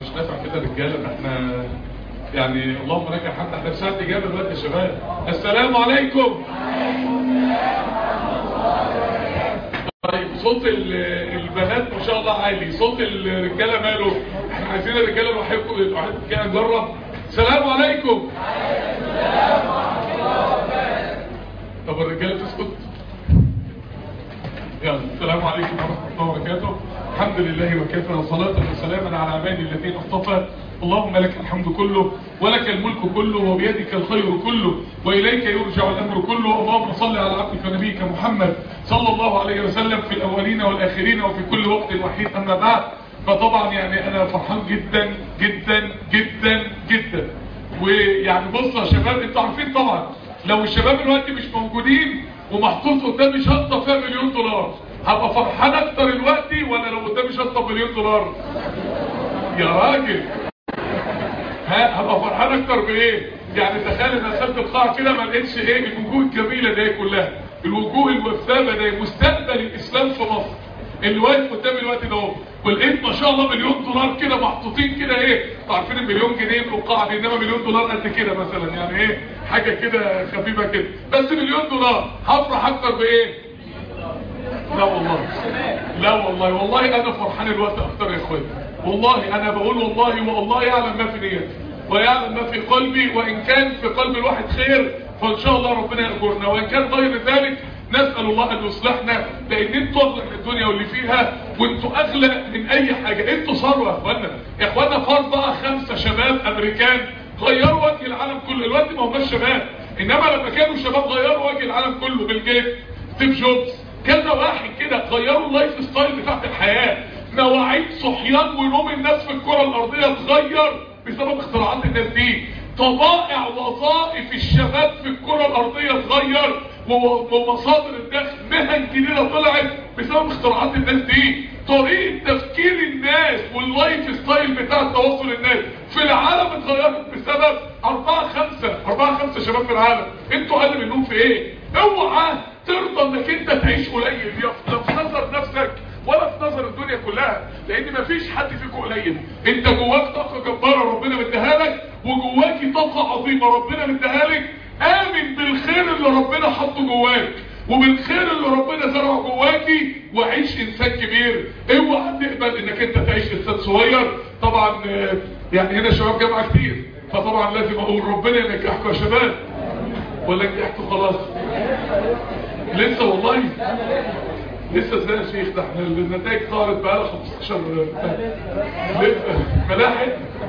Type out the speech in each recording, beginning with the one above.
مش نافع كده رجاله ده احنا يعني اللهم لك الحمد احنا في ساعه اجابه دلوقتي يا شباب السلام عليكم طيب صوت ال- البنات ما شاء الله عالي صوت الرجاله ماله احنا عايزين الرجاله لوحدكم لوحدكم كده نجرب السلام عليكم طب الرجاله تسكت يلا السلام عليكم ورحمة الله وبركاته الحمد لله وكفى وصلاة وسلاما على عبادي الذين اصطفى اللهم لك الحمد كله ولك الملك كله وبيدك الخير كله وإليك يرجع الأمر كله اللهم صل على عبدك ونبيك محمد صلى الله عليه وسلم في الأولين والآخرين وفي كل وقت وحيد أما بعد فطبعا يعني أنا فرحان جدا جدا جدا جدا ويعني بصوا يا شباب انتوا عارفين طبعا لو الشباب دلوقتي مش موجودين ومحطوط قدامي شنطه فيها مليون دولار هبقى فرحان اكتر دلوقتي ولا لو قدامي شنطه بمليون دولار يا راجل ها هبقى فرحان اكتر بايه يعني تخيل ان دخلت القاعه كده ما لقيتش ايه الوجوه الجميله دي كلها الوجوه الوثابه دي مستقبل الاسلام في مصر اللي واقف قدامي الوقت ده اهو ولقيت ما شاء الله مليون دولار كده محطوطين كده ايه انتوا عارفين المليون جنيه من القاعه دي انما مليون دولار قد كده مثلا يعني ايه حاجه كده خفيفه كده بس مليون دولار هفرح اكتر بايه لا والله لا والله والله انا فرحان الوقت اكتر يا اخواتي والله انا بقول والله والله يعلم ما في نيتي ويعلم ما في قلبي وان كان في قلب الواحد خير فان شاء الله ربنا يأجرنا وان كان غير ذلك نسأل الله ان يصلحنا لان انتوا اغلى من الدنيا واللي فيها وانتوا اغلى من اي حاجة انتوا ثروة يا اخوانا يا اخوانا فرض بقى خمسة شباب امريكان غيروا وجه العالم كله الوقت ما هماش شباب انما لما كانوا شباب غيروا وجه العالم كله بيل جيتس ستيف جوبز كذا واحد كده غيروا اللايف ستايل بتاعت الحياة مواعيد صحيان ونوم الناس في الكرة الارضية اتغير بسبب اختراعات الناس دي طبائع وظائف الشباب في الكرة الارضية اتغير و- ومصادر الدخل مهن جديدة طلعت بسبب اختراعات الناس دي طريقة تفكير الناس واللايف ستايل بتاع تواصل الناس في العالم اتغيرت بسبب أربعة خمسة أربعة خمسة شباب في العالم انتوا اقل منهم في ايه اوعى ترضى انك انت تعيش قليل يا في نظر نفسك ولا في نظر الدنيا كلها لان مفيش حد فيكم قليل انت جواك طاقه جباره ربنا مديها لك وجواكي طاقه عظيمه ربنا مديها لك امن بالخير اللي ربنا حطه جواك وبالخير اللي ربنا زرعه جواكي وعيش انسان كبير اوعى تقبل انك انت تعيش انسان صغير طبعا آه، يعني هنا شباب جامعه كتير فطبعا لازم اقول ربنا ينجحكم يا شباب ولا نجحتوا خلاص لسه والله لسه ازاي يا شيخ ده احنا النتائج ظهرت بقى لها 15 بتاع. لسه ملاحق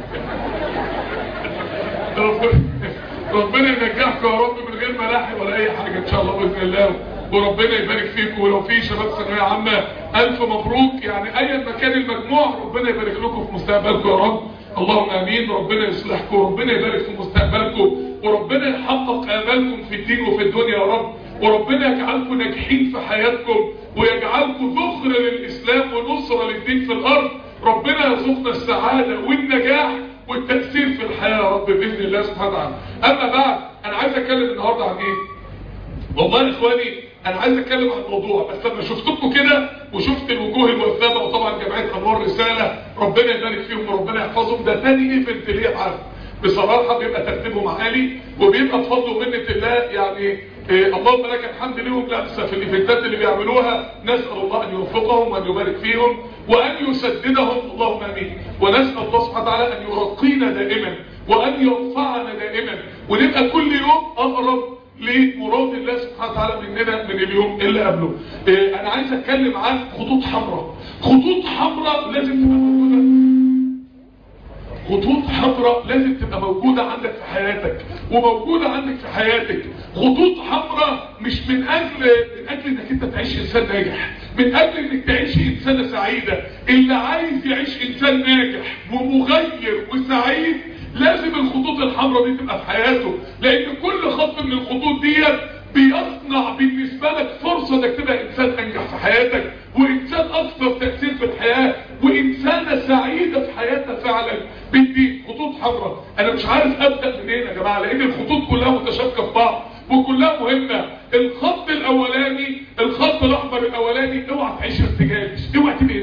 ربنا ربنا ينجحكم يا رب من غير ملاحق ولا اي حاجه ان شاء الله باذن الله وربنا يبارك فيكم ولو في شباب ثانويه عامه الف مبروك يعني ايا ما كان المجموع ربنا يبارك لكم في مستقبلكم يا رب اللهم امين ربنا يصلحكم وربنا يبارك في مستقبلكم وربنا يحقق امالكم في الدين وفي الدنيا يا رب وربنا يجعلكم ناجحين في حياتكم ويجعلكم ذخر للاسلام ونصره للدين في الارض ربنا يرزقنا السعاده والنجاح والتاثير في الحياه يا رب باذن الله سبحانه وتعالى اما بعد انا عايز اتكلم النهارده عن ايه والله يا اخواني انا عايز اتكلم عن موضوع بس لما شفتكم كده وشفت الوجوه الوثابه وطبعا جمعيه انوار رساله ربنا يبارك فيهم وربنا يحفظهم ده تاني ايفنت ليا معاهم بصراحه بيبقى ترتيبهم عالي وبيبقى بفضل ومنه الله يعني إيه اللهم لك الحمد لهم لابسه في الايفنتات اللي بيعملوها نسال الله ان يوفقهم وان يبارك فيهم وان يسددهم اللهم امين ونسال الله سبحانه وتعالى ان يرقينا دائما وان يرفعنا دائما ونبقى كل يوم اقرب لمراد الله سبحانه وتعالى مننا من اليوم اللي قبله إيه انا عايز اتكلم عن خطوط حمراء خطوط حمراء لازم تبقى موجوده خطوط حمراء لازم تبقى موجودة عندك في حياتك وموجودة عندك في حياتك خطوط حمراء مش من اجل من اجل انك انت تعيش انسان ناجح من اجل انك تعيش انسانة سعيدة اللي عايز يعيش انسان ناجح ومغير وسعيد لازم الخطوط الحمراء دي تبقى في حياته لان كل خط من الخطوط ديت بيصنع بالنسبة لك فرصة انك تبقى انسان انجح في حياتك وانسان اكثر تأثير في الحياة وانسانة سعيدة في حياتها فعلا بدي خطوط حمراء انا مش عارف ابدأ منين يا جماعة لان الخطوط كلها متشابكة في بعض وكلها مهمة الخط الاولاني الخط الاحمر الاولاني اوعى تعيش ارتجالي اوعى تبقى انسان ارتجالي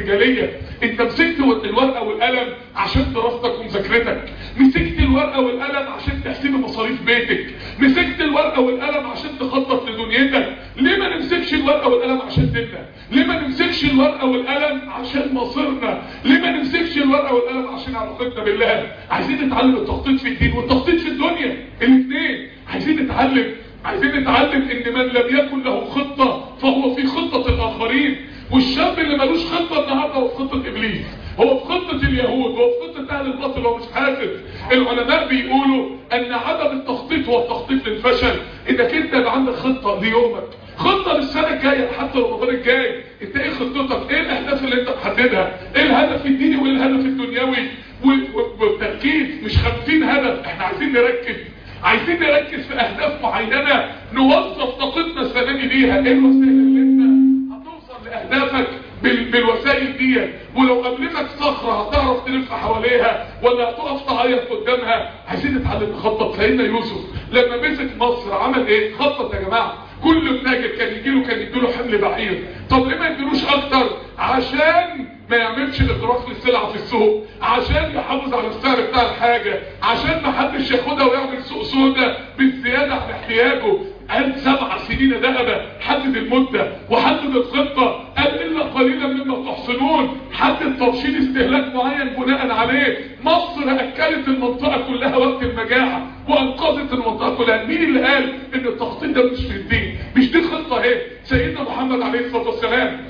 ارتجاليه انت مسكت الورقه والقلم عشان دراستك ومذاكرتك مسكت الورقه والقلم عشان تحسب مصاريف بيتك مسكت الورقه والقلم عشان تخطط لدنيتك ليه ما نمسكش الورقه والقلم عشان ديننا ليه ما نمسكش الورقه والقلم عشان مصيرنا ليه ما نمسكش الورقه والقلم عشان علاقتنا بالله عايزين نتعلم التخطيط في الدين والتخطيط في الدنيا الاثنين عايزين نتعلم عايزين نتعلم ان من لم يكن له خطة فهو في خطة الاخرين والشاب اللي ملوش خطة النهاردة هو في خطة ابليس هو في خطة اليهود هو في خطة اهل الباطل هو مش حاسب العلماء بيقولوا ان عدم التخطيط هو التخطيط للفشل انك انت يبقى عندك خطة ليومك خطة للسنة الجاية حتى رمضان الجاي انت ايه خطتك ايه الاهداف اللي انت محددها ايه الهدف الديني وايه الهدف الدنيوي والتركيز مش خمسين هدف احنا عايزين نركز عايزين نركز في اهداف معينة نوظف طاقتنا السنة دي ليها ايه الوسائل اللي انت هتوصل لاهدافك بال... بالوسائل دي ولو قابلتك صخرة هتعرف تلف حواليها ولا هتقف تعيط قدامها عايزين نتعلم نخطط سيدنا يوسف لما مسك مصر عمل ايه خطط يا جماعة كل تاجر كان يجيله كان يديله حمل بعير طب ليه ما يديلوش اكتر عشان ما يعملش اغراق للسلعة في السوق عشان يحافظ على السعر بتاع الحاجة عشان ما حدش ياخدها ويعمل سوق سودا بالزيادة عن احتياجه قال سبع سنين ذهب حدد المدة وحدد الخطة قال إلا قليلا مما تحصنون حدد ترشيد استهلاك معين بناء عليه مصر أكلت المنطقة كلها وقت المجاعة وأنقذت المنطقة كلها مين اللي قال إن التخطيط ده مش في الدين مش دي خطة اهي سيدنا محمد عليه الصلاة والسلام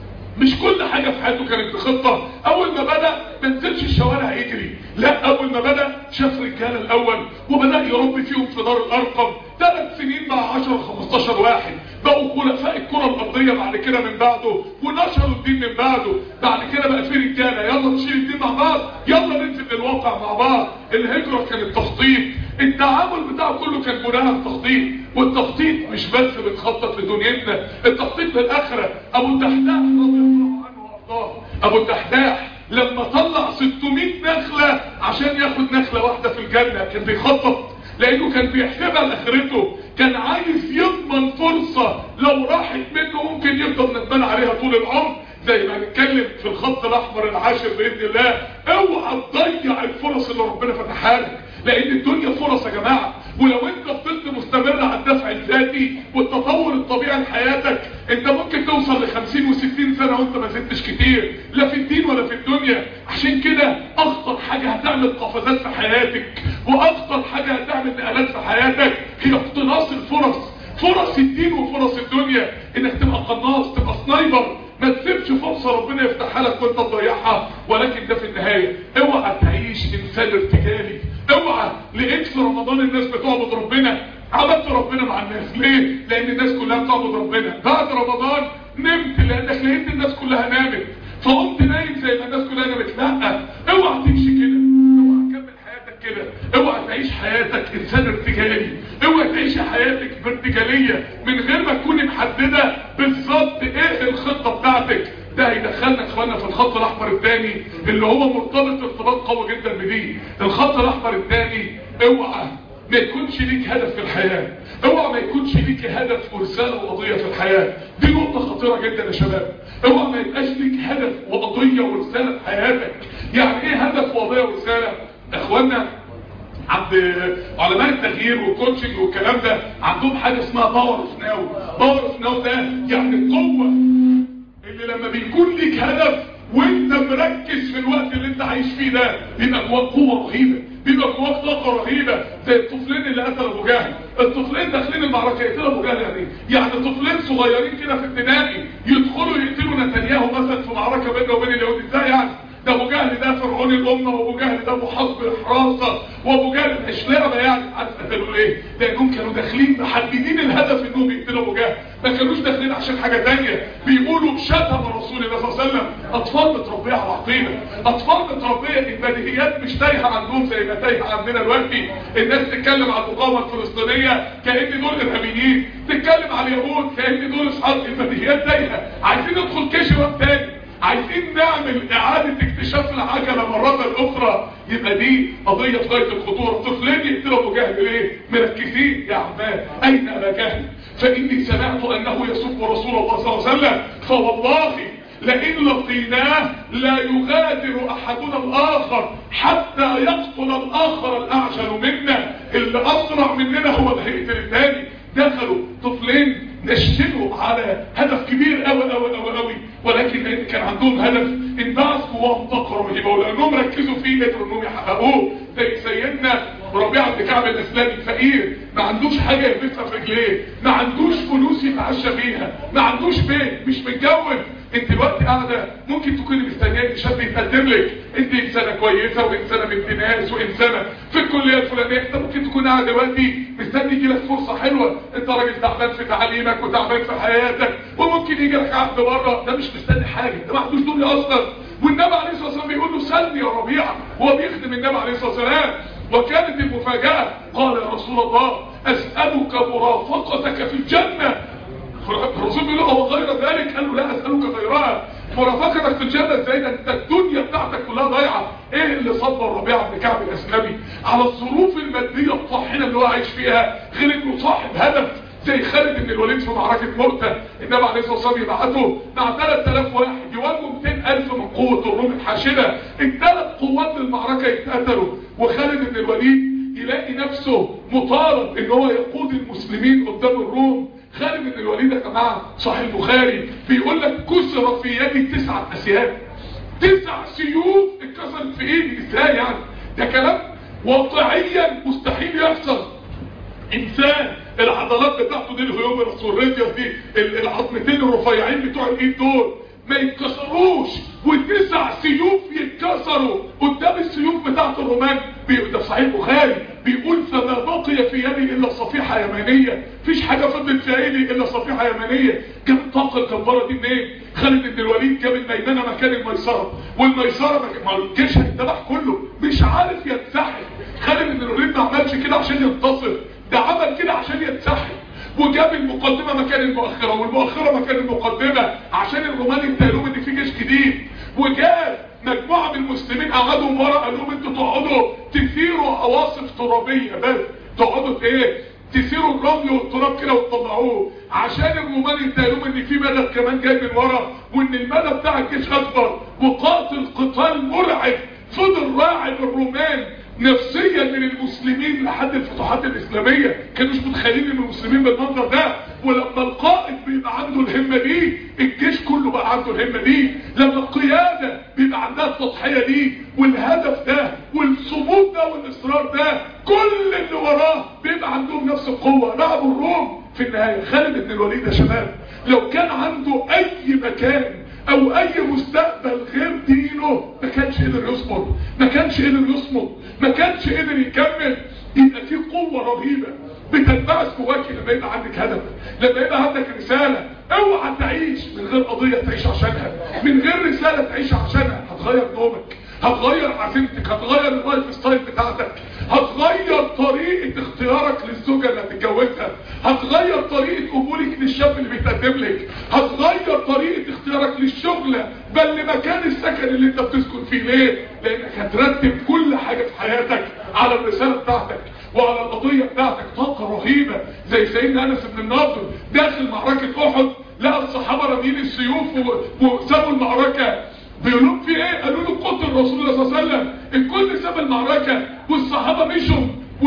مش كل حاجة في حياته كانت بخطة اول ما بدأ ما نزلش الشوارع يجري لا اول ما بدأ شاف رجاله الاول وبدأ يربي فيهم في دار الارقم ثلاث سنين مع 10 15 واحد بقوا خلفاء الكرة الارضية بعد كده من بعده ونشروا الدين من بعده بعد كده بقى في رجاله يلا نشيل الدين مع بعض يلا ننزل للواقع مع بعض الهجرة كانت تخطيط التعامل بتاعه كله كان بناء على التخطيط والتخطيط مش بس بنخطط لدنيتنا التخطيط للاخره ابو الدحداح رضي الله عنه وارضاه ابو الدحداح لما طلع 600 نخله عشان ياخد نخله واحده في الجنه كان بيخطط لانه كان بيحسبها لاخرته كان عايز يضمن فرصه لو راحت منه ممكن يفضل ندمان عليها طول العمر زي ما هنتكلم في الخط الاحمر العاشر باذن الله اوعى تضيع الفرص اللي ربنا فتحها لك لان الدنيا فرص يا جماعه ولو انت فضلت مستمر على الدفع الذاتي والتطور الطبيعي لحياتك انت ممكن توصل ل 50 و60 سنه وانت ما زدتش كتير لا في الدين ولا في الدنيا عشان كده اخطر حاجه هتعمل قفزات في حياتك واخطر حاجه هتعمل نقلات في حياتك هي اقتناص الفرص فرص الدين وفرص الدنيا انك تبقى قناص تبقى سنايبر ما تسيبش فرصة ربنا يفتحها لك وانت تضيعها ولكن ده في النهاية اوعى تعيش انسان ارتجالي اوعى لقيت في رمضان الناس بتعبد ربنا عبدت ربنا مع الناس ليه لان الناس كلها بتعبد ربنا بعد رمضان نمت لانك لقيت الناس كلها نامت فقمت نايم زي ما الناس كلها نامت لا اوعى تمشي كده اوعى تكمل حياتك كده اوعى تعيش حياتك انسان ارتجالي اوعى تعيش حياتك بارتجاليه من غير ما تكوني محدده بالظبط ايه الخطه بتاعتك ده هيدخلنا اخوانا في الخط الاحمر الثاني اللي هو مرتبط ارتباط قوي جدا بدي الخط الاحمر الثاني اوعى ما يكونش ليك هدف في الحياة اوعى ما يكونش ليك هدف ورسالة وقضية في الحياة دي نقطة خطيرة جدا يا شباب اوعى ما يبقاش ليك هدف وقضية ورسالة في حياتك يعني ايه هدف وقضية ورسالة اخوانا عند علماء التغيير والكوتشنج والكلام ده عندهم حاجة اسمها باور اوف ناو باور اوف ناو ده يعني القوة اللي لما بيكون ليك هدف وانت مركز في الوقت اللي انت عايش فيه ده بيبقى جواك قوة رهيبة بيبقى جواك طاقة رهيبة زي الطفلين اللي قتلوا ابو جهل الطفلين داخلين المعركة يقتلوا ابو جهل يعني يعني طفلين صغيرين كده في ابتدائي يدخلوا يقتلوا نتنياهو مثلا في معركة بينه وبين اليهود ازاي يعني ده ابو جهل ده فرعون الامه وابو جهل ده محاط بالحراسه وابو جهل مش لعبه يعني عارف قتلوا ليه لانهم كانوا داخلين محددين الهدف انهم يقتلوا ابو جهل ما كانوش داخلين عشان حاجه ثانيه بيقولوا شتم رسول الله صلى الله عليه وسلم اطفال متربيه على عقيده اطفال متربيه البديهيات مش تايهه عندهم زي ما تايهه عندنا دلوقتي الناس تتكلم عن المقاومه الفلسطينيه كان دول ارهابيين تتكلم عن اليهود كان دول اصحاب البديهيات تايهه عايزين ندخل كيش وقت تاني عايزين نعمل اعادة اكتشاف العجلة مرة اخرى يبقى دي قضية في غاية الخطورة طفلين يقتلوا ابو جهل ليه مركزين يا عماد اين ابا جهل فاني سمعت انه يسب رسول الله صلى الله عليه وسلم فوالله لئن لقيناه لا يغادر احدنا الاخر حتى يقتل الاخر الاعجل منا اللي اسرع مننا هو اللي هيقتل الثاني دخلوا طفلين نشنوا على هدف كبير قوي قوي قوي قوي ولكن لان كان عندهم هدف انبعث جواهم طاقه رهيبه ولانهم ركزوا فيه قدروا انهم يحققوه زي سيدنا ربيعه بن كعب الاسلامي فقير ما عندوش حاجه يلبسها في رجليه ما عندوش فلوس يتعشى بيها ما عندوش بيت مش متجوز انت دلوقتي قاعده ممكن تكوني مستنيه ان شاب يتقدم لك انت انسانه كويسه وانسانه بنت ناس وانسانه في الكليه الفلانيه انت ممكن تكون قاعده دلوقتي مستني يجي لك فرصه حلوه انت راجل تعبان في تعليمك وتعبان في حياتك وممكن يجي لك عقد بره ده مش مستني حاجه ده ما عندوش دنيا اصلا والنبي عليه الصلاه والسلام بيقول له سلني يا ربيعه هو بيخدم النبي عليه الصلاه والسلام وكانت المفاجاه قال يا رسول الله اسالك مرافقتك في الجنه الرسول بيقول له غير ذلك قال له لا اسالك غيرها مرافقتك في الجنه ازاي ده انت الدنيا بتاعتك كلها ضايعه ايه اللي صبر ربيعه بن كعب الاسلمي على الظروف الماديه الطاحنه اللي هو عايش فيها غير انه صاحب هدف زي خالد بن الوليد في معركه مؤته النبي عليه الصلاه والسلام يبعته مع 3000 واحد يواجهوا 200000 من قوه الروم الحاشده الثلاث قوات للمعركه يتقتلوا وخالد بن الوليد يلاقي نفسه مطالب ان هو يقود المسلمين قدام الروم خالد بن الوليد يا جماعه صحيح البخاري بيقول لك كسر في يدي تسعه اسياف تسع سيوف اتكسرت في ايدي ازاي يعني ده كلام واقعيا مستحيل يحصل انسان العضلات بتاعته دي الهيومرس والريديوس دي العظمتين الرفيعين بتوع الايد دول ما يتكسروش وتسع سيوف يتكسروا قدام السيوف بتاعت الرومان ده صحيح البخاري بيقول فما بقي في يدي الا صفيحه يمانيه مفيش حاجه فضلت في ايدي الا صفيحه يمانيه جاب الطاقه الجباره دي منين خالد بن الوليد جاب الميمنه مكان الميسره والميسره مكان ما الجيش هيتذبح كله مش عارف يتسحب خالد بن الوليد ما عملش كده عشان ينتصر ده عمل كده عشان يتسحب وجاب المقدمة مكان المؤخرة والمؤخرة مكان المقدمة عشان الرومان يتقالوا ان في جيش جديد وجاب مجموعة من المسلمين قعدوا ورا قال لهم انتوا تقعدوا تثيروا عواصف ترابية بس تقعدوا ايه تثيروا الرمل والتراب كده وتطلعوه عشان الرومان يتقالوا ان في مدد كمان جاي من ورا وان المدى بتاع الجيش اكبر وقاتل قتال مرعب فضل راعب الرومان نفسيا من المسلمين لحد الفتوحات الإسلامية كانوا مش متخيلين ان المسلمين بالمنظر ده ولما القائد بيبقى عنده الهمة دي الجيش كله بقى عنده الهمة دي لما القيادة بيبقى عندها التضحية دي والهدف ده والصمود ده والإصرار ده كل اللي وراه بيبقى عندهم نفس القوة لعبوا الروم في النهاية خالد بن الوليد يا شباب لو كان عنده أي مكان او اي مستقبل غير دينه ما كانش قدر يصمد ما كانش قدر يصمد ما كانش قدر يكمل يبقى في قوة رهيبة بتنبعث جواكي لما يبقى عندك هدف لما يبقى عندك رسالة اوعى تعيش من غير قضية تعيش عشانها من غير رسالة تعيش عشانها هتغير نومك هتغير عزيمتك هتغير اللايف ستايل بتاعتك هتغير طريقة اختيارك للزوجة اللي هتتجوزها هتغير طريقة قبولك للشاب اللي بيتقدم لك هتغير طريقة اختيارك للشغلة بل لمكان السكن اللي انت بتسكن فيه ليه لانك هترتب كل حاجة في حياتك على الرسالة بتاعتك وعلى القضية بتاعتك طاقة رهيبة زي سيدنا انس بن الناصر داخل معركة احد لقى الصحابة رامين السيوف وسابوا المعركة بيقولوا في ايه قالوا له قتل رسول الله صلى الله عليه وسلم الكل ساب المعركة والصحابة مشوا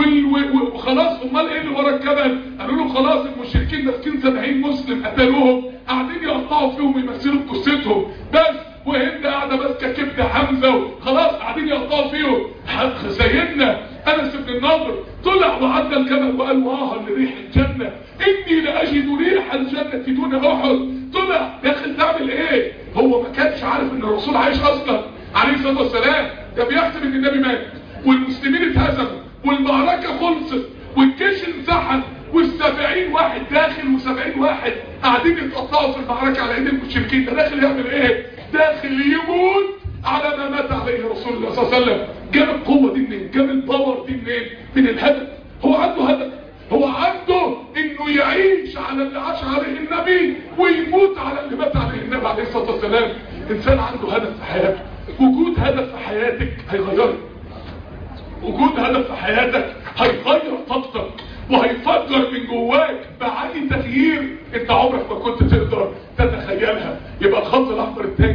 وخلاص امال ايه اللي ورا الجبل قالوا له خلاص المشركين ماسكين 70 مسلم قتلوهم قاعدين يقطعوا فيهم ويمثلوا بجثتهم بس وهند قاعده ماسكه كبد حمزه وخلاص قاعدين يقطعوا فيهم سيدنا انس بن النضر طلع وعدى الجبل وقال واه لريح الجنه اني لاجد ريح الجنه دون احد طلع داخل تعمل ايه هو ما كانش عارف ان الرسول عايش اصلا عليه الصلاه والسلام ده بيحسب ان النبي مات والمسلمين اتهزموا والمعركه خلصت والجيش انسحب والسبعين واحد داخل وسبعين واحد قاعدين يتقطعوا في المعركة على ايد المشركين ده داخل يعمل ايه داخل يموت على ما مات عليه رسول الله صلى الله عليه وسلم جاب القوة دي منين جاب الباور دي منين من الهدف هو عنده هدف هو عنده انه يعيش على اللي عاش عليه النبي ويموت على اللي مات عليه النبي عليه الصلاة والسلام انسان عنده هدف في حياته وجود هدف في حياتك هيغيرك وجود هدف في حياتك هيغير طاقتك وهيفجر من جواك معاني تغيير انت عمرك ما كنت تقدر تتخيلها يبقى الخط الاحمر التاني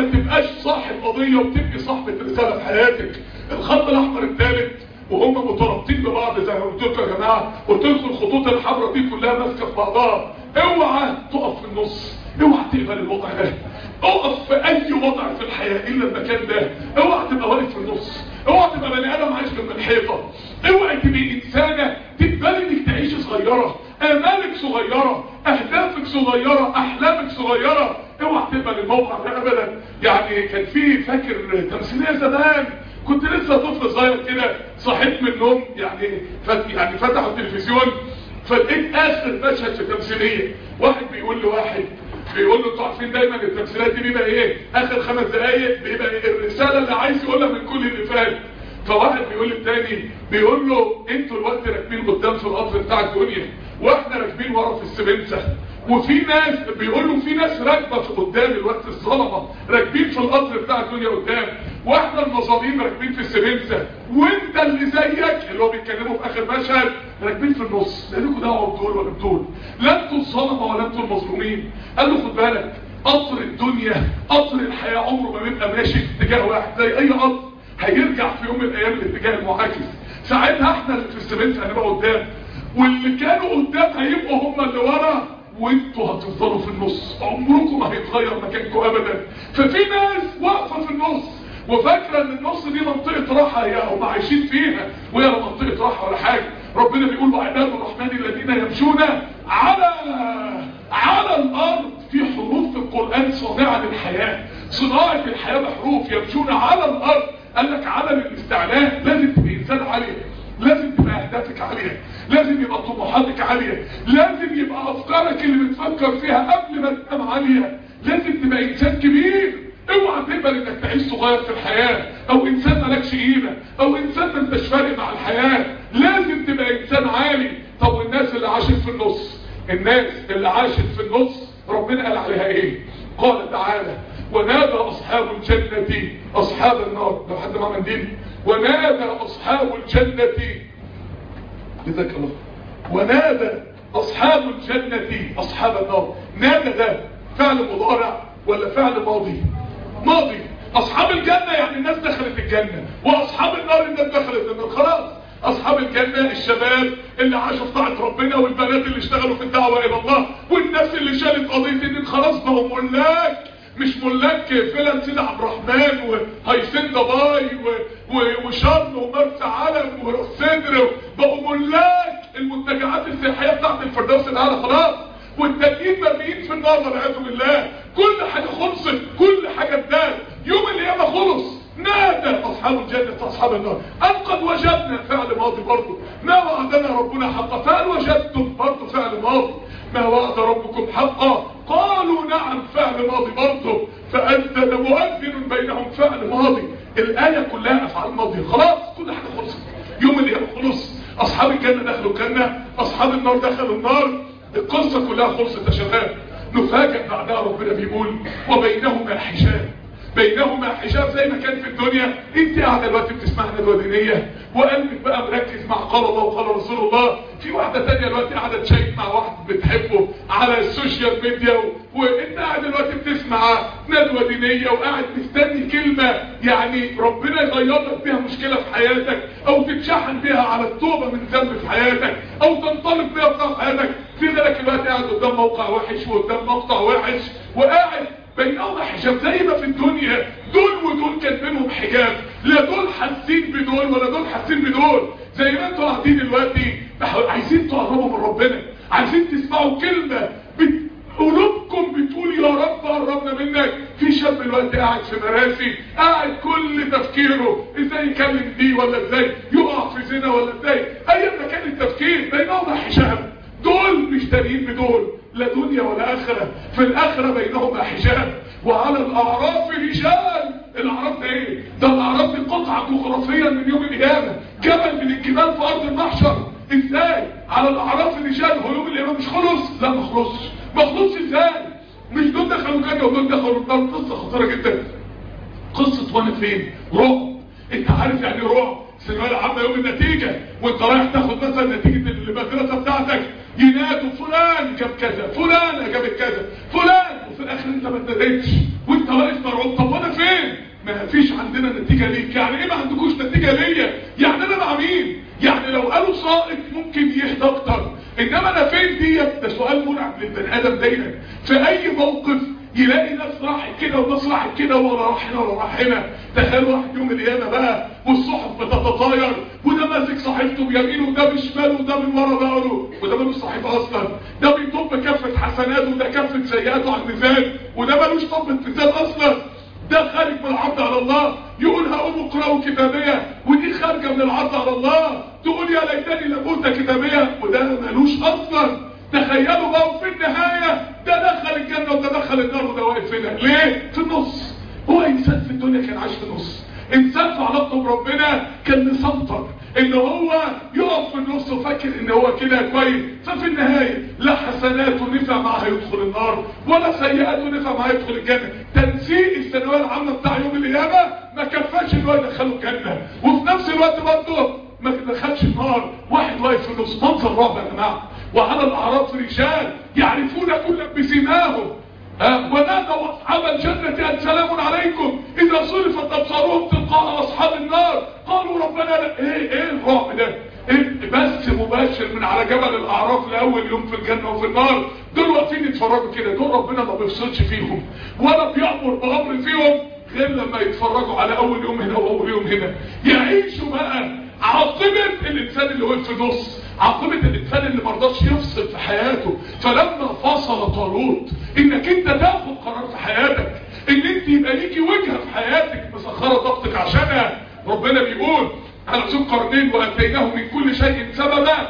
تبقاش صاحب قضية وتبقي صاحبة رسالة في حياتك الخط الاحمر الثالث وهم مترابطين ببعض زي ما قلت لكم يا جماعه قلت لكم الخطوط الحمراء دي كلها ماسكه في بعضها اوعى تقف في النص اوعى تقبل الوضع ده اقف في اي وضع في الحياه الا المكان ده اوعى تبقى واقف في النص اوعى تبقى بني ادم عايش جنب الحيطه اوعى تبقي انسانه تقبلي انك تعيشي صغيره امالك صغيره اهدافك صغيره احلامك صغيره اوعى تقبل الموقع ده ابدا يعني كان في فاكر تمثيليه زمان كنت لسه طفل صغير كده صحيت من النوم يعني فت يعني فتحوا التلفزيون فلقيت اخر مشهد في تمثيليه واحد بيقول لواحد بيقول له انتوا عارفين دايما التمثيلات دي بيبقى ايه اخر خمس دقايق بيبقى إيه الرساله اللي عايز يقولها من كل اللي فات فواحد بيقول للتاني بيقول له انتوا الوقت راكبين قدام في القطر بتاع الدنيا واحنا راكبين ورا في السبنسه وفي ناس بيقول له في ناس راكبه في قدام الوقت الظلمه راكبين في القطر بتاع الدنيا قدام واحنا المظالم راكبين في السبنسه وانت اللي زيك اللي هو بيتكلموا في اخر مشهد راكبين في النص لا لكم دعوه بدول ولا بدول لا انتوا الظلمه ولا انتوا المظلومين قال له خد بالك قطر الدنيا قطر الحياه عمره ما بيبقى ماشي في اتجاه واحد زي اي قطر هيرجع في يوم من الايام الاتجاه المعاكس ساعتها احنا اللي في السبنسه هنبقى قدام واللي كانوا قدام هيبقوا هم اللي ورا وانتوا هتفضلوا في النص عمركم ما هيتغير مكانكم ابدا ففي ناس واقفه في النص وفاكره ان النص دي منطقه راحه هي هم عايشين فيها وهي لا منطقه راحه ولا حاجه ربنا بيقول وعباد الرحمن الذين يمشون على على الارض في حروف في القران صانعه للحياه صناعه الحياه بحروف يمشون على الارض قال لك علم الاستعلاء لازم تبقى انسان عالي لازم تبقى اهدافك عاليه لازم يبقى طموحاتك عاليه لازم يبقى افكارك اللي بتفكر فيها قبل ما تنام عاليه لازم تبقى انسان كبير اوعى تقبل انك تعيش صغير في الحياه او انسان مالكش قيمه او انسان ما انتش فارق مع الحياه لازم تبقى انسان عالي طب والناس اللي عاشت في النص الناس اللي عاشت في النص ربنا قال عليها ايه قال تعالى ونادى أصحاب الجنة أصحاب النار لو حد معاه منديل ونادى أصحاب الجنة جزاك الله ونادى أصحاب الجنة أصحاب النار نادى ده فعل مضارع ولا فعل ماضي ماضي أصحاب الجنة يعني الناس دخلت الجنة وأصحاب النار الناس دخلت النار خلاص أصحاب الجنة الشباب اللي عاشوا في طاعة ربنا والبنات اللي اشتغلوا في الدعوة إلى الله والناس اللي شالت قضية إن خلاص بقوا ملاك مش ملاك فيلم سيد عبد الرحمن وهيسن دبي وشرم ومرسى علم وراس سدر بقوا ملاك المنتجعات السياحيه بتاعت الفردوس الاعلى خلاص والتانيين مرميين في النار والعياذ بالله كل حاجه خلصت كل حاجه اتدار يوم القيامه خلص نادى اصحاب الجنه اصحاب النار ان قد وجدنا فعل ماضي برضه ما وعدنا ربنا حقا فهل وجدتم برضه فعل ماضي ما وعد ربكم حقا قالوا نعم فعل ماضي برضه فأذن مؤذن بينهم فعل ماضي الآية كلها أفعال ماضية خلاص كل حاجة خلصت يوم القيامة خلص أصحاب الجنة دخلوا الجنة أصحاب النار دخلوا النار القصة كلها خلصت يا شباب نفاجئ بعدها ربنا بيقول وبينهما حجاب بينهما حجاب زي ما كان في الدنيا انت قاعده دلوقتي بتسمع ندوه دينيه وقلبك بقى مركز مع قال الله وقال رسول الله في واحده ثانيه دلوقتي قاعده تشيك مع واحد بتحبه على السوشيال ميديا و... وانت قاعد دلوقتي بتسمع ندوه دينيه وقاعد مستني كلمه يعني ربنا يغير لك بيها مشكله في حياتك او تتشحن بيها على التوبه من ذنب في حياتك او تنطلق بيها في حياتك في غيرك دلوقتي قاعد قدام موقع وحش وقدام مقطع وحش وقاعد بينهما حجاب زي ما في الدنيا دول ودول كان بينهم حجاب لا دول حاسين بدول ولا دول حاسين بدول زي ما انتوا قاعدين دلوقتي عايزين تقربوا من ربنا عايزين تسمعوا كلمة بت... قلوبكم بتقول يا رب قربنا منك في شاب دلوقتي قاعد في مراسي قاعد كل تفكيره ازاي يكلم دي ولا ازاي يقع في زنا ولا ازاي ايا ما كان التفكير بينهما حجاب دول مش تانيين بدول لا دنيا ولا آخرة في الآخرة بينهما حجاب وعلى الأعراف رجال الأعراف ده إيه؟ ده الأعراف دي قطعة جغرافيا من يوم القيامة جبل من الجبال في أرض المحشر إزاي؟ على الأعراف رجال هو يوم القيامة مش خلص؟ لا ما خلصش ما خلصش إزاي؟ مش دول دخلوا جنة ودول دخلوا النار قصة خطيرة جدا قصة وانا فين؟ رعب انت عارف يعني رعب الثانويه العامه يوم النتيجه وانت رايح تاخد مثلا نتيجه المدرسه بتاعتك ينادوا فلان جاب كذا فلان جابت كذا فلان وفي الاخر انت ما اتناديتش وانت واقف مرعوب طب وانا فين ما فيش عندنا نتيجة ليك يعني ايه ما عندكوش نتيجة ليا يعني انا مع مين يعني لو قالوا سائق ممكن يهدى اكتر انما انا فين ديت ده سؤال مرعب للبني ادم دايما في اي موقف يلاقي ناس راحت كده وناس راحت كده ولا راح هنا ولا راح هنا تخيل واحد يوم القيامه بقى والصحف بتتطاير وده ماسك صحيفته بيمينه وده بشماله وده من ورا ظهره وده ملوش صحيفه اصلا ده بيطب كفه حسناته وده كفه سيئاته على الميزان وده ملوش طبة ميزان اصلا ده خارج من العرض على الله يقول هقوم اقرأوا كتابية ودي خارجة من العرض على الله تقول يا ليتني لم اوت كتابية وده ملوش اصلا تخيلوا بقى وفي النهاية ده دخل الجنة وده دخل النار وده واقف هنا ليه؟ في النص هو انسان في الدنيا كان عايش في النص انسان في علاقته بربنا كان مسنطر ان هو يقف في النص وفاكر ان هو كده كويس ففي النهاية لا حسناته نفع معها يدخل النار ولا سيئاته نفع معها يدخل الجنة تنسيق الثانويه العامة بتاع يوم القيامة ما كفاش ان هو يدخله الجنة وفي نفس الوقت برضه ما دخلش النار واحد واقف في النص منظر رعب يا جماعه وعلى الاعراف رجال يعرفون كلا بسيماهم ونادوا اصحاب الجنه ان سلام عليكم اذا صرفت ابصارهم تلقاء اصحاب النار قالوا ربنا لا ايه ايه الرعب ده إيه بس مباشر من على جبل الاعراف لاول يوم في الجنه وفي النار دول واقفين يتفرجوا كده دول ربنا ما بيفصلش فيهم ولا بيامر بامر فيهم غير لما يتفرجوا على اول يوم هنا واول يوم هنا يعيشوا بقى عاقبة الانسان اللي وقف في نص عاقبة الانسان اللي مرضاش يفصل في حياته فلما فصل طالوت انك انت تاخد قرار في حياتك ان انت يبقى ليكي وجهة في حياتك مسخرة ضغطك عشانها ربنا بيقول على ذو قرنين واتيناه من كل شيء سببا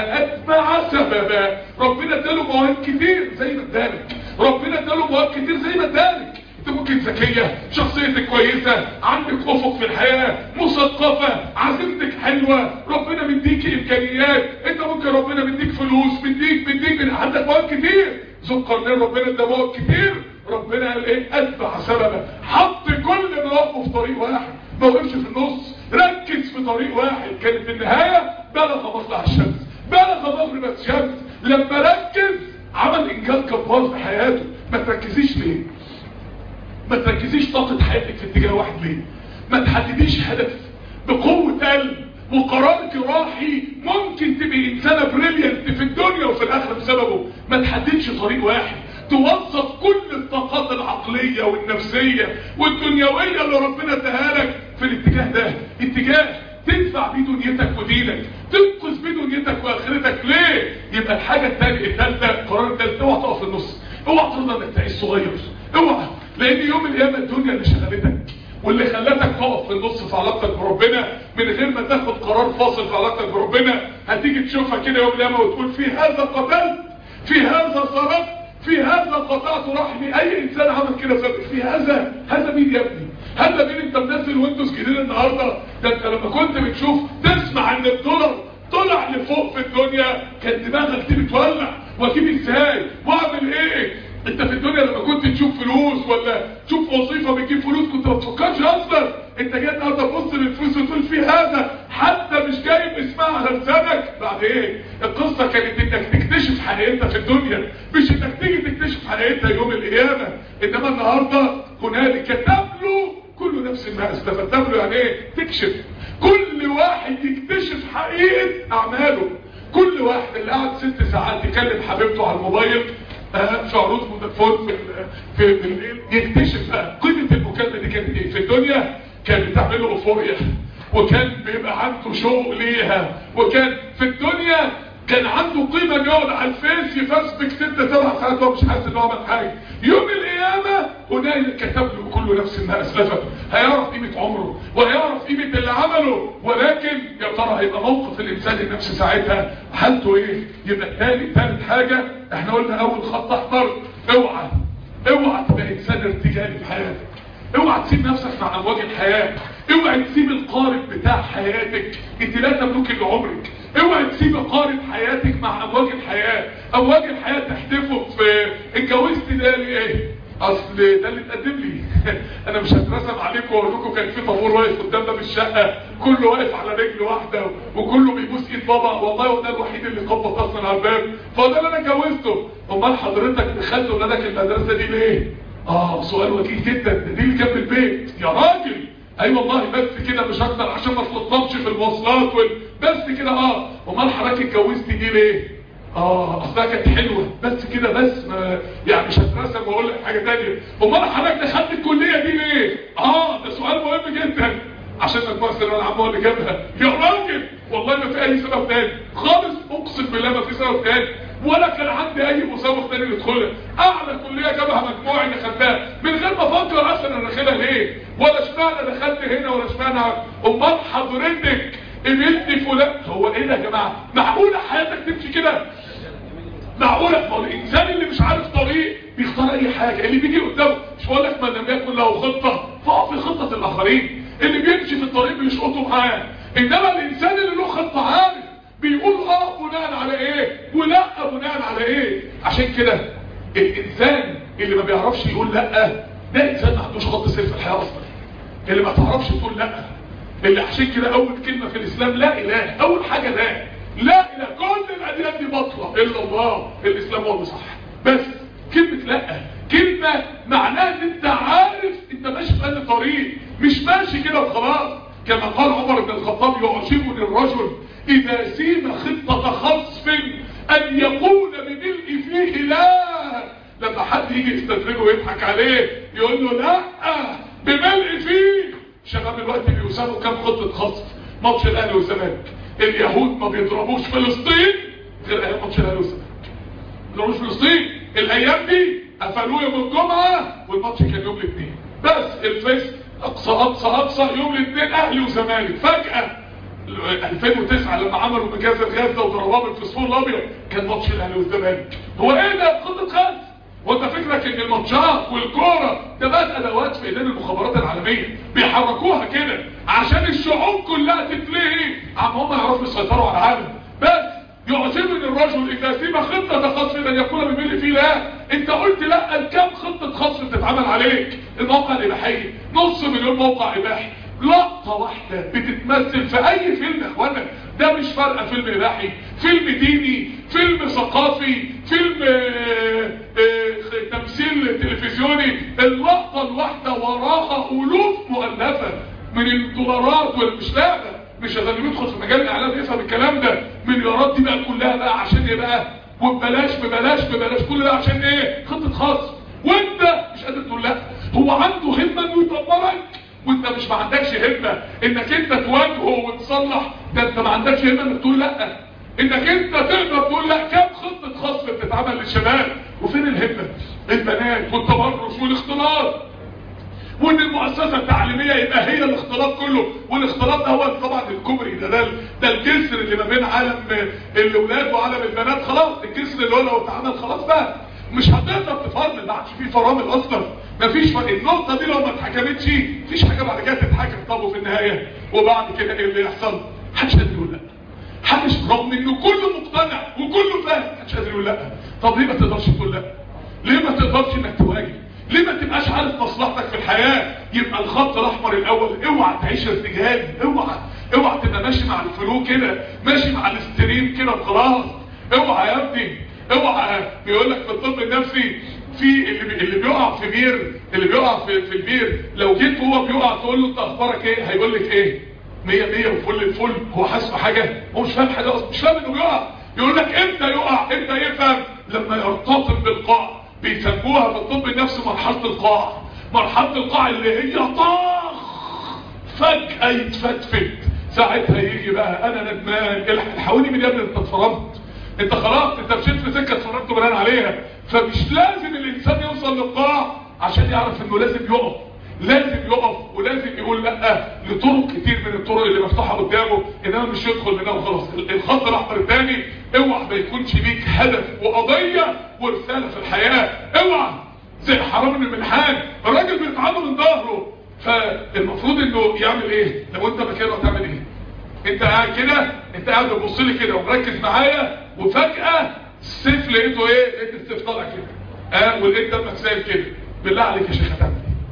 فاتبع سببا ربنا اداله مواهب كتير زي ما ادالك ربنا اداله مواهب كتير زي ما ادالك انت ممكن ذكية شخصيتك كويسة عندك افق في الحياة مثقفة عزيمتك حلوة ربنا مديك امكانيات انت ممكن ربنا مديك فلوس مديك مديك من عندك مواهب كتير ذو القرنين ربنا ادى مواهب كتير ربنا قال ايه اتبع سببا حط كل مواقفه في طريق واحد ما وقفش في النص ركز في طريق واحد كانت النهاية بلغ مطلع الشمس بلغ مغرب الشمس لما ركز عمل انجاز جبار في حياته ما تركزيش ليه ما تركزيش طاقة حياتك في اتجاه واحد ليه ما تحدديش هدف بقوة قلب وقرار جراحي ممكن تبقي انسانة بريليانت في الدنيا وفي الاخرة بسببه ما تحددش طريق واحد توظف كل الطاقات العقلية والنفسية والدنيوية اللي ربنا اداها لك في الاتجاه ده اتجاه تدفع بيه دنيتك ودينك تنقذ بيه دنيتك واخرتك ليه يبقى الحاجة الثانية الثالثة القرار الثالث اوعى تقف في النص اوعى ترضى انك تعيش صغير اوعى لان يوم القيامه الدنيا اللي شغلتك واللي خلتك تقف في النص في علاقتك بربنا من غير ما تاخد قرار فاصل في علاقتك بربنا هتيجي تشوفها كده يوم القيامه وتقول في هذا قتلت في هذا صرفت في هذا قطعت رحمي اي انسان عمل كده في هذا هذا مين يا ابني هذا مين انت منزل ويندوز جديد النهارده ده انت لما كنت بتشوف تسمع ان الدولار طلع لفوق في الدنيا كان دماغك دي بتولع واجيب ازاي واعمل ايه انت في الدنيا لما كنت تشوف فلوس ولا تشوف وظيفه بتجيب فلوس كنت ما تفكرش اصلا انت جاي النهارده تبص للفلوس وتقول في هذا حتى مش جايب اسمها على لسانك بعد ايه القصه كانت انك تكتشف حقيقتها في الدنيا مش انك تيجي تكتشف حقيقتها يوم القيامه انما النهارده هنالك تبلو كل نفس ما استفدت تبلو يعني ايه تكشف كل واحد يكتشف حقيقه اعماله كل واحد اللي قاعد ست ساعات يكلم حبيبته على الموبايل في عروض فودافون في في الليل يكتشف بقى قيمه المكالمه دي كانت ايه في الدنيا كانت بتعمل له اوفوريا وكان بيبقى عنده شوق ليها وكان في الدنيا كان عنده قيمه انه يقعد على الفيس يفسبك ست سبع ساعات وهو مش حاسس انه عمل حاجه يوم القيامه هنالك كتب له كل نفس ما اسلفت هيعرف قيمه عمره وهيعرف قيمه اللي عمله ولكن يا ترى هيبقى موقف الانسان النفسي ساعتها حالته ايه يبقى تاني ثالث حاجه احنا قلنا اول خط احمر اوعى اوعى تبقى انسان ارتجالي في حياتك اوعى تسيب نفسك مع امواج الحياه اوعى تسيب القارب بتاع حياتك انت لا تملك الا عمرك اوعى تسيب قارب حياتك مع امواج الحياه امواج الحياه تحدفه في اتجوزت ده ليه اصل ده اللي اتقدم لي انا مش هترسم عليكم واقول لكم كان في طابور واقف قدام باب الشقه كله واقف على رجل واحده وكله بيبوس ايد بابا والله هو ده الوحيد اللي خبط اصلا على الباب فهو ده اللي انا اتجوزته امال حضرتك دخلت ولادك المدرسه دي ليه اه سؤال وجيه جدا ده دي اللي جنب البيت يا راجل اي أيوة والله بس كده مش اكتر عشان ما تلطمش في المواصلات وال... بس كده اه امال حضرتك اتجوزتي دي ليه اه اصلها كانت حلوه بس كده بس ما يعني مش هترسم واقول لك حاجه ثانيه امال حضرتك دخلت الكليه دي ليه اه ده سؤال مهم جدا عشان مجموعه الثانويه العامه اللي جابها يا راجل والله ما في اي سبب تاني خالص اقسم بالله ما في سبب تاني ولا كان عندي اي مسابقه تاني ندخلها اعلى كليه جابها مجموعه اللي خدناها من غير ما افكر اصلا انا داخلها ليه ولا اشمعنى دخلت هنا ولا اشمعنى امال حضرتك قبلت فلان هو ايه ده يا جماعه معقوله حياتك تمشي كده معقوله ما هو الانسان اللي مش عارف طريق بيختار اي حاجه اللي بيجي قدامه مش بقول لك ما لم يكن له خطه فهو في خطه الاخرين اللي بيمشي في الطريق بيشقطوا معاه انما الانسان اللي له خطه عارف بيقول اه بناء على ايه ولا بناء على ايه عشان كده الانسان اللي ما بيعرفش يقول لا ده انسان ما عندوش خط سير في الحياه اصلا اللي ما تعرفش تقول لا اللي عشان كده اول كلمه في الاسلام لا اله اول حاجه لا لا اله كل الاديان دي باطله الا الله الاسلام هو اللي صح بس كلمه لا كلمه معناها ان انت عارف انت ماشي في انهي طريق مش ماشي كده وخلاص كما قال عمر بن الخطاب يعجبني الرجل اذا سيم خطه خصف ان يقول بملء فيه لا لما حد يجي يستدرجه ويضحك عليه يقول له لا بملء فيه شباب الوقت بيساموا كام خطه خصف ماتش الاهلي والزمالك اليهود ما بيضربوش فلسطين غير ايام ماتش الاهلي والزمالك ما بيضربوش فلسطين الايام دي قفلوه يوم الجمعه والماتش كان يوم الاثنين بس الفيس اقصى اقصى اقصى يوم الاثنين اهلي وزمالك فجاه 2009 لما عملوا مجازر غزه وضربوها بالفسفور الابيض كان ماتش الاهلي والزمالك هو ايه ده خطه خلف وانت فكرك ان الماتشات والكوره ده بقت ادوات في ايدين المخابرات العالميه بيحركوها كده عشان الشعوب كلها تتلهي عم هم يعرفوا يسيطروا على العالم بس يعجبني الرجل اذا سيب خطه خصف ان يكون بملء فيه لا انت قلت لا الكام خطه خصف بتتعمل عليك الموقع الاباحيه نص مليون موقع اباحي لقطه واحده بتتمثل في اي فيلم يا اخوانا ده مش فرق فيلم اباحي فيلم ديني فيلم ثقافي فيلم آآ آآ تمثيل تلفزيوني اللقطه الواحده وراها الوف مؤلفه من الدولارات مش لعبه مش اللي بيدخل في مجال الاعلام يفهم الكلام ده مليارات دي بقى كلها بقى عشان ايه بقى وببلاش ببلاش ببلاش كل ده عشان ايه خطه خاص وانت مش قادر تقول لا هو عنده همه انه يدمرك وانت مش ما عندكش همه انك انت تواجهه وتصلح ده انت ما عندكش همه انك تقول لا انك انت تقدر تقول لا كام خطه خصم بتتعمل للشباب وفين الهمه البنات والتبرج والاختلاط وان المؤسسة التعليمية يبقى هي الاختلاط كله والاختلاط ده هو طبعا الكوبري ده ده, ده الجسر اللي ما بين عالم الاولاد وعالم البنات خلاص الجسر اللي هو لو اتعمل خلاص بقى مش هتقدر تفرمل ما عادش فيه فرامل اصلا مفيش فرق النقطه دي لو ما اتحكمتش مفيش حاجه بعد كده تتحكم طب وفي النهايه وبعد كده ايه اللي يحصل محدش قادر يقول لا محدش رغم انه كله مقتنع وكله فاهم محدش قادر يقول لا طب ليه ما تقدرش تقول لا ليه ما تقدرش انك تواجه ليه ما تبقاش عارف مصلحتك في الحياه يبقى الخط الاحمر الاول اوعى تعيش ارتجال اوعى اوعى تبقى ماشي مع الفلو كده ماشي مع الاستريم كده وخلاص اوعى يا ابني اوعى بيقول لك في الطب النفسي في اللي بي... اللي بيقع في بير اللي بيقع في, في البير لو جيت وهو بيقع تقول له انت اخبارك ايه هيقول لك ايه 100 100 وفل الفل هو حاسس بحاجه هو مش فاهم حاجه اصلا مش فاهم انه بيقع يقول لك امتى يقع امتى يفهم لما يرتطم بالقاع بيسموها في الطب النفسي مرحله القاع مرحله القاع اللي هي طاخ فجاه يتفتفت ساعتها يجي بقى انا ندمان الحقوني من يا ابني انت اتفرمت انت خلاص انت مشيت في سكه اتفرجت بنان عليها فمش لازم الانسان يوصل للقاع عشان يعرف انه لازم يقف لازم يقف ولازم يقول لا لطرق كتير من الطرق اللي مفتوحه قدامه انما مش يدخل منها وخلاص الخط الاحمر الثاني اوعى ما يكونش ليك هدف وقضيه ورساله في الحياه اوعى زي حرام بن الملحان الراجل بيتعامل من ظهره فالمفروض انه يعمل ايه لو انت مكانه هتعمل ايه انت قاعد كده انت قاعد بتبص لي كده ومركز معايا وفجاه السيف لقيته ايه لقيت السيف طالع كده اه ولقيت دمك سايل كده بالله عليك يا شيخ هتعمل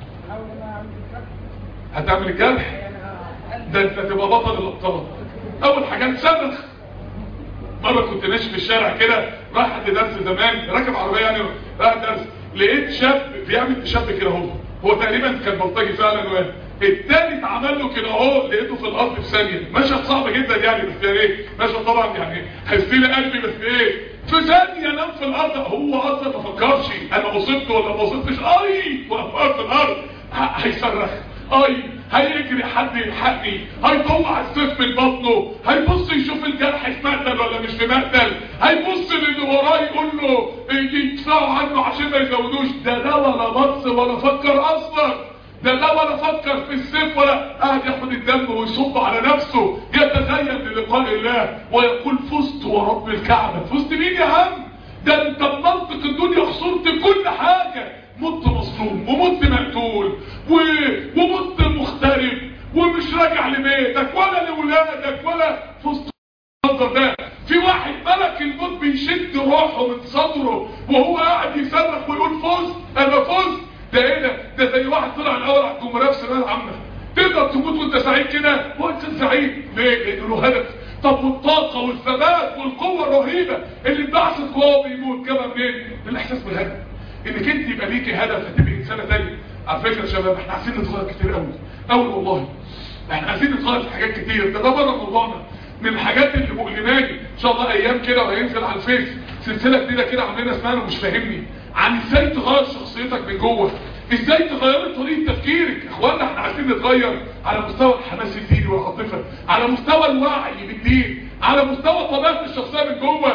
هتعمل الجرح ده انت تبقى بطل الابطال اول حاجه تصرخ مره كنت ماشي في الشارع كده رايح عند درس زمان راكب عربيه يعني رايح درس لقيت شاب بيعمل شاب كده اهو هو تقريبا كان بلطجي فعلا و التالت عمل له كده اهو لقيته في الارض في ثانيه مشهد صعب جدا يعني بس يعني ايه مشهد طبعا يعني هيستيل قلبي بس ايه في ثانيه نام في الارض هو اصلا ما فكرش انا اصبت ولا ما اصبتش اي وقف في الارض هيصرخ اي هيجري حد يلحقني هيطلع السيف من بطنه هيبص يشوف الجرح في مقتل ولا مش في مقتل هيبص للي وراه يقول له يدفعوا عنه عشان ما يزودوش ده ده ولا بص ولا فكر اصلا ده ده ولا فكر في السيف ولا قاعد ياخد الدم ويصب على نفسه يتزين للقاء الله ويقول فزت ورب الكعبه فزت مين يا عم ده انت بمنطق الدنيا خسرت كل حاجه مت مظلوم ومت مقتول و... ومت مغترب ومش راجع لبيتك ولا لولادك ولا فزت المنظر ده في واحد ملك الموت بيشد روحه من صدره وهو قاعد يصرخ ويقول فزت انا فزت ده ايه ده ده زي واحد طلع الاول على الجمهوريه في الثانويه العامه تقدر تموت وانت سعيد كده هو انت سعيد ليه لانه له هدف طب والطاقه والثبات والقوه الرهيبه اللي اتبعثت وهو بيموت جابها منين الاحساس بالهدف انك انت يبقى ليكي هدف هتبقي انسانه ثانيه على فكره يا شباب احنا عايزين نتغير كتير قوي قوي والله احنا عايزين نتغير في حاجات كتير ده ده بره موضوعنا من الحاجات اللي مؤلماني ان شاء الله ايام كده وهينزل على الفيس سلسله جديده كده عاملينها اسمها انا مش فاهمني عن ازاي تغير شخصيتك من جوه ازاي تغير طريقه تفكيرك اخوانا احنا عايزين نتغير على مستوى الحماس الديني والعاطفه على مستوى الوعي بالدين على مستوى طبيعه الشخصيه من جوه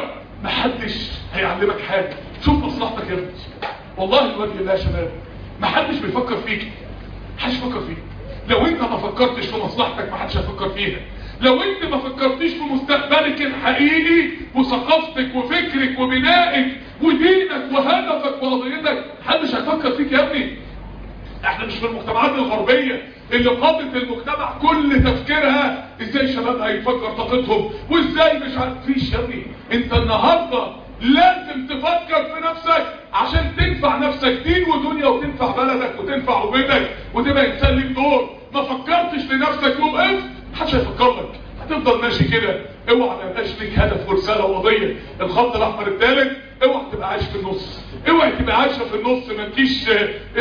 محدش هيعلمك حاجه شوف مصلحتك يا ابني والله الوجه الله يا شباب محدش بيفكر فيك محدش بيفكر فيك لو انت ما فكرتش في مصلحتك محدش هيفكر فيها لو انت ما فكرتيش في مستقبلك الحقيقي وثقافتك وفكرك وبنائك ودينك وهدفك وقضيتك محدش هيفكر فيك يا ابني احنا مش في المجتمعات الغربية اللي قادت المجتمع كل تفكيرها ازاي شباب هيفكر طاقتهم وازاي مش عارف فيش يا ابني انت النهاردة لازم تفكر في نفسك عشان تنفع نفسك دين ودنيا وتنفع بلدك وتنفع وبيتك وتبقى انسان ليك دور ما فكرتش لنفسك وقفت محدش هيفكر لك هتفضل ماشي كده اوعى ما يبقاش ليك هدف ورساله وقضيه الخط الاحمر الثالث اوعى تبقى عايش في النص اوعى تبقى عايشه في النص ما تجيش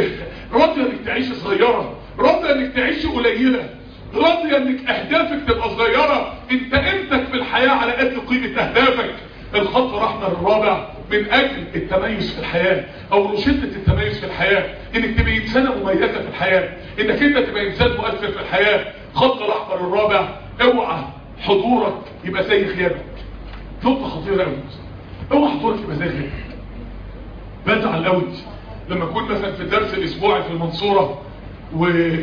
راضيه انك تعيش صغيره راضيه انك تعيش قليله راضيه انك اهدافك تبقى صغيره انت قيمتك في الحياه على قد قيمه اهدافك الخط الاحمر الرابع من اجل التميز في الحياه او رشده التميز في الحياه انك تبقى انسانه مميزه في الحياه انك انت تبقى انسان مؤثر في الحياه الخط الاحمر الرابع اوعى حضورك يبقى زي غيابك نقطه خطيره قوي اوعى حضورك يبقى زي غيابك بزعل قوي لما اكون مثلا في درس الاسبوعي في المنصوره و...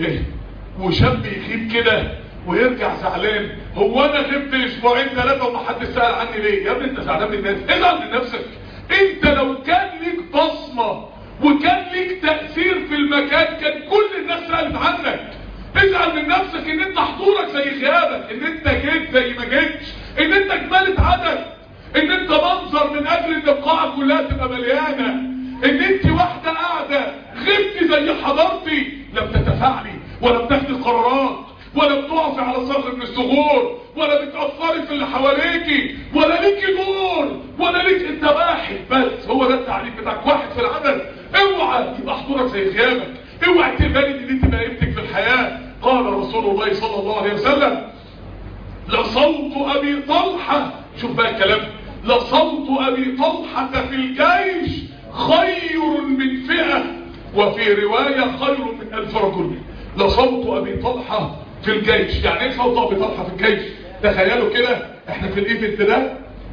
وشاب يخيب كده ويرجع زعلان هو انا غبت اسبوعين ثلاثه ومحدش سال عني ليه يا ابني انت زعلان من الناس ازعل من نفسك انت لو كان ليك بصمه وكان ليك تاثير في المكان كان كل الناس سالت عنك ازعل من نفسك ان انت حضورك زي غيابك ان انت جيت زي ما جيتش ان انت كمالة عدد ان انت منظر من اجل ان القاعة كلها تبقى مليانة ان انت واحدة قاعدة غبت زي حضرتي لم تتفاعلي ولا بتاخدي قرارات ولا بتقفي على صخر من الصخور ولا بتأثري في اللي حواليكي ولا ليكي دور ولا ليك انت واحد بس هو ده التعريف بتاعك واحد في العدد اوعى يبقى حضورك زي غيابك اوعى تبالي ان انت تبقى قيمتك في الحياة قال رسول الله صلى الله عليه وسلم لصوت ابي طلحة شوف بقى الكلام لصوت ابي طلحة في الجيش خير من فئة وفي رواية خير من الف رجل لصوت ابي طلحة في الجيش يعني ايه صوت ابي طلحة في الجيش تخيلوا كده احنا في الايفنت ده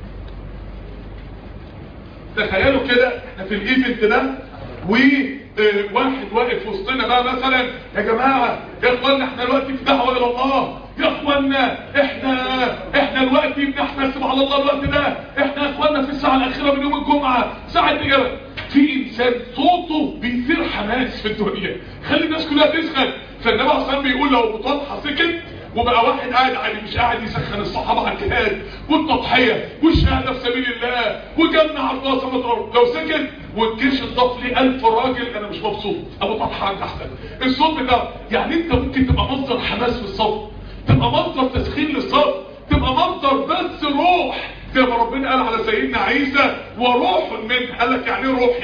تخيلوا كده احنا في الايفنت ده وواحد واقف وسطنا بقى مثلا يا جماعة يا اخوانا احنا دلوقتي في دعوة الى الله يا اخوانا احنا احنا دلوقتي بنحتسب على الله الوقت ده احنا يا اخوانا في الساعة الاخيرة من يوم الجمعة ساعة اجابة في انسان صوته بيثير حماس في الدنيا خلي الناس كلها تسخن فالنبي عليه الصلاه والسلام بيقول لو ابو طلحه سكت وبقى واحد قاعد عادي مش قاعد يسخن الصحابه على الجهاد والتضحيه والشهاده في سبيل الله وجمع الله سبحانه لو سكت والجيش انضاف لي 1000 راجل انا مش مبسوط ابو طلحه عند احسن الصوت ده يعني انت ممكن تبقى مصدر حماس في الصف تبقى مصدر تسخين للصف تبقى مصدر بس روح زي ما ربنا قال على سيدنا عيسى وروح منه قال لك يعني روح يعني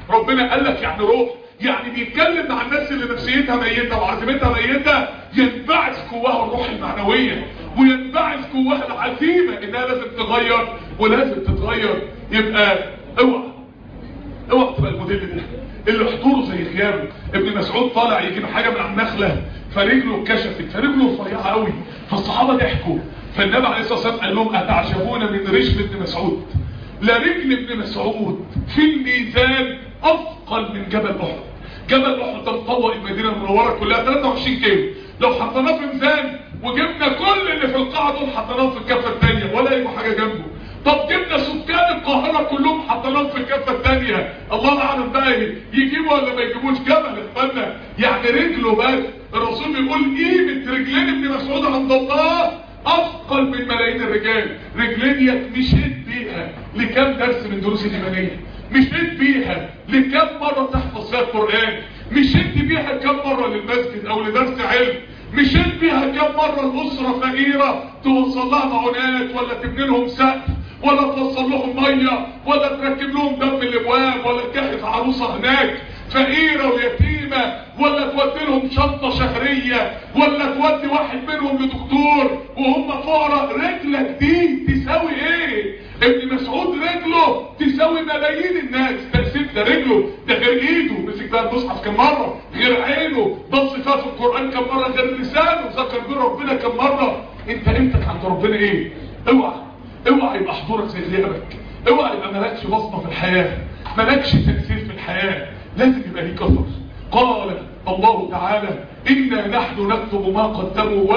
ربنا قال لك يعني روح يعني بيتكلم مع الناس اللي نفسيتها ميتة وعزيمتها ميتة ينبعث جواها الروح المعنوية وينبعث جواها العزيمة انها لازم تغير ولازم تتغير يبقى اوعى اوعى تبقى الموديل ده اللي حضوره زي غيابه ابن مسعود طالع يجيب حاجة من على النخلة فرجله اتكشفت فرجله رفيعة قوي فالصحابة ضحكوا فالنبي عليه الصلاة والسلام قال لهم اتعجبون من رجل ابن مسعود لا رجل ابن مسعود في الميزان اثقل من جبل احد جبل احد ده مطوق المدينه المنوره كلها 23 كيلو لو حطيناه في ميزان وجبنا كل اللي في القاعه دول حطيناهم في الكفه الثانيه ولا يبقى حاجه جنبه طب جبنا سكان القاهره كلهم حطيناهم في الكفه الثانيه الله اعلم بقى يجيبوا ولا ما يجيبوش جبل اخوانا يعني رجله بس الرسول بيقول قيمه رجلين ابن مسعود عند الله اثقل من ملايين الرجال رجلين مشيت بيها لكام درس من دروس الايمانيه مشيت بيها لكم مرة تحفظ فيها القرآن مشيت بيها كم مرة للمسجد او لدرس علم مشيت بيها كم مرة الأسرة فقيرة توصل لها معونات ولا تبني لهم سقف ولا توصل لهم مية ولا تركب لهم دم الابواب ولا تجهز عروسة هناك فقيرة ويتيمة ولا تودي لهم شنطة شهرية ولا تودي واحد منهم لدكتور وهم فقراء رجلك دي تساوي ايه ابن مسعود رجله تساوي ملايين الناس تأثير ده رجله ده غير ايده مسك بقى المصحف كم مرة غير عينه بص فيها في القرآن كم مرة غير لسانه ذكر بيه ربنا كم مرة انت قيمتك عند ربنا ايه اوعى اوعى يبقى حضورك زي غيابك اوعى يبقى مالكش بصمة في الحياة مالكش تأثير في الحياة لازم يبقى ليك اثر قال الله تعالى إنا نحن نكتب ما قدموا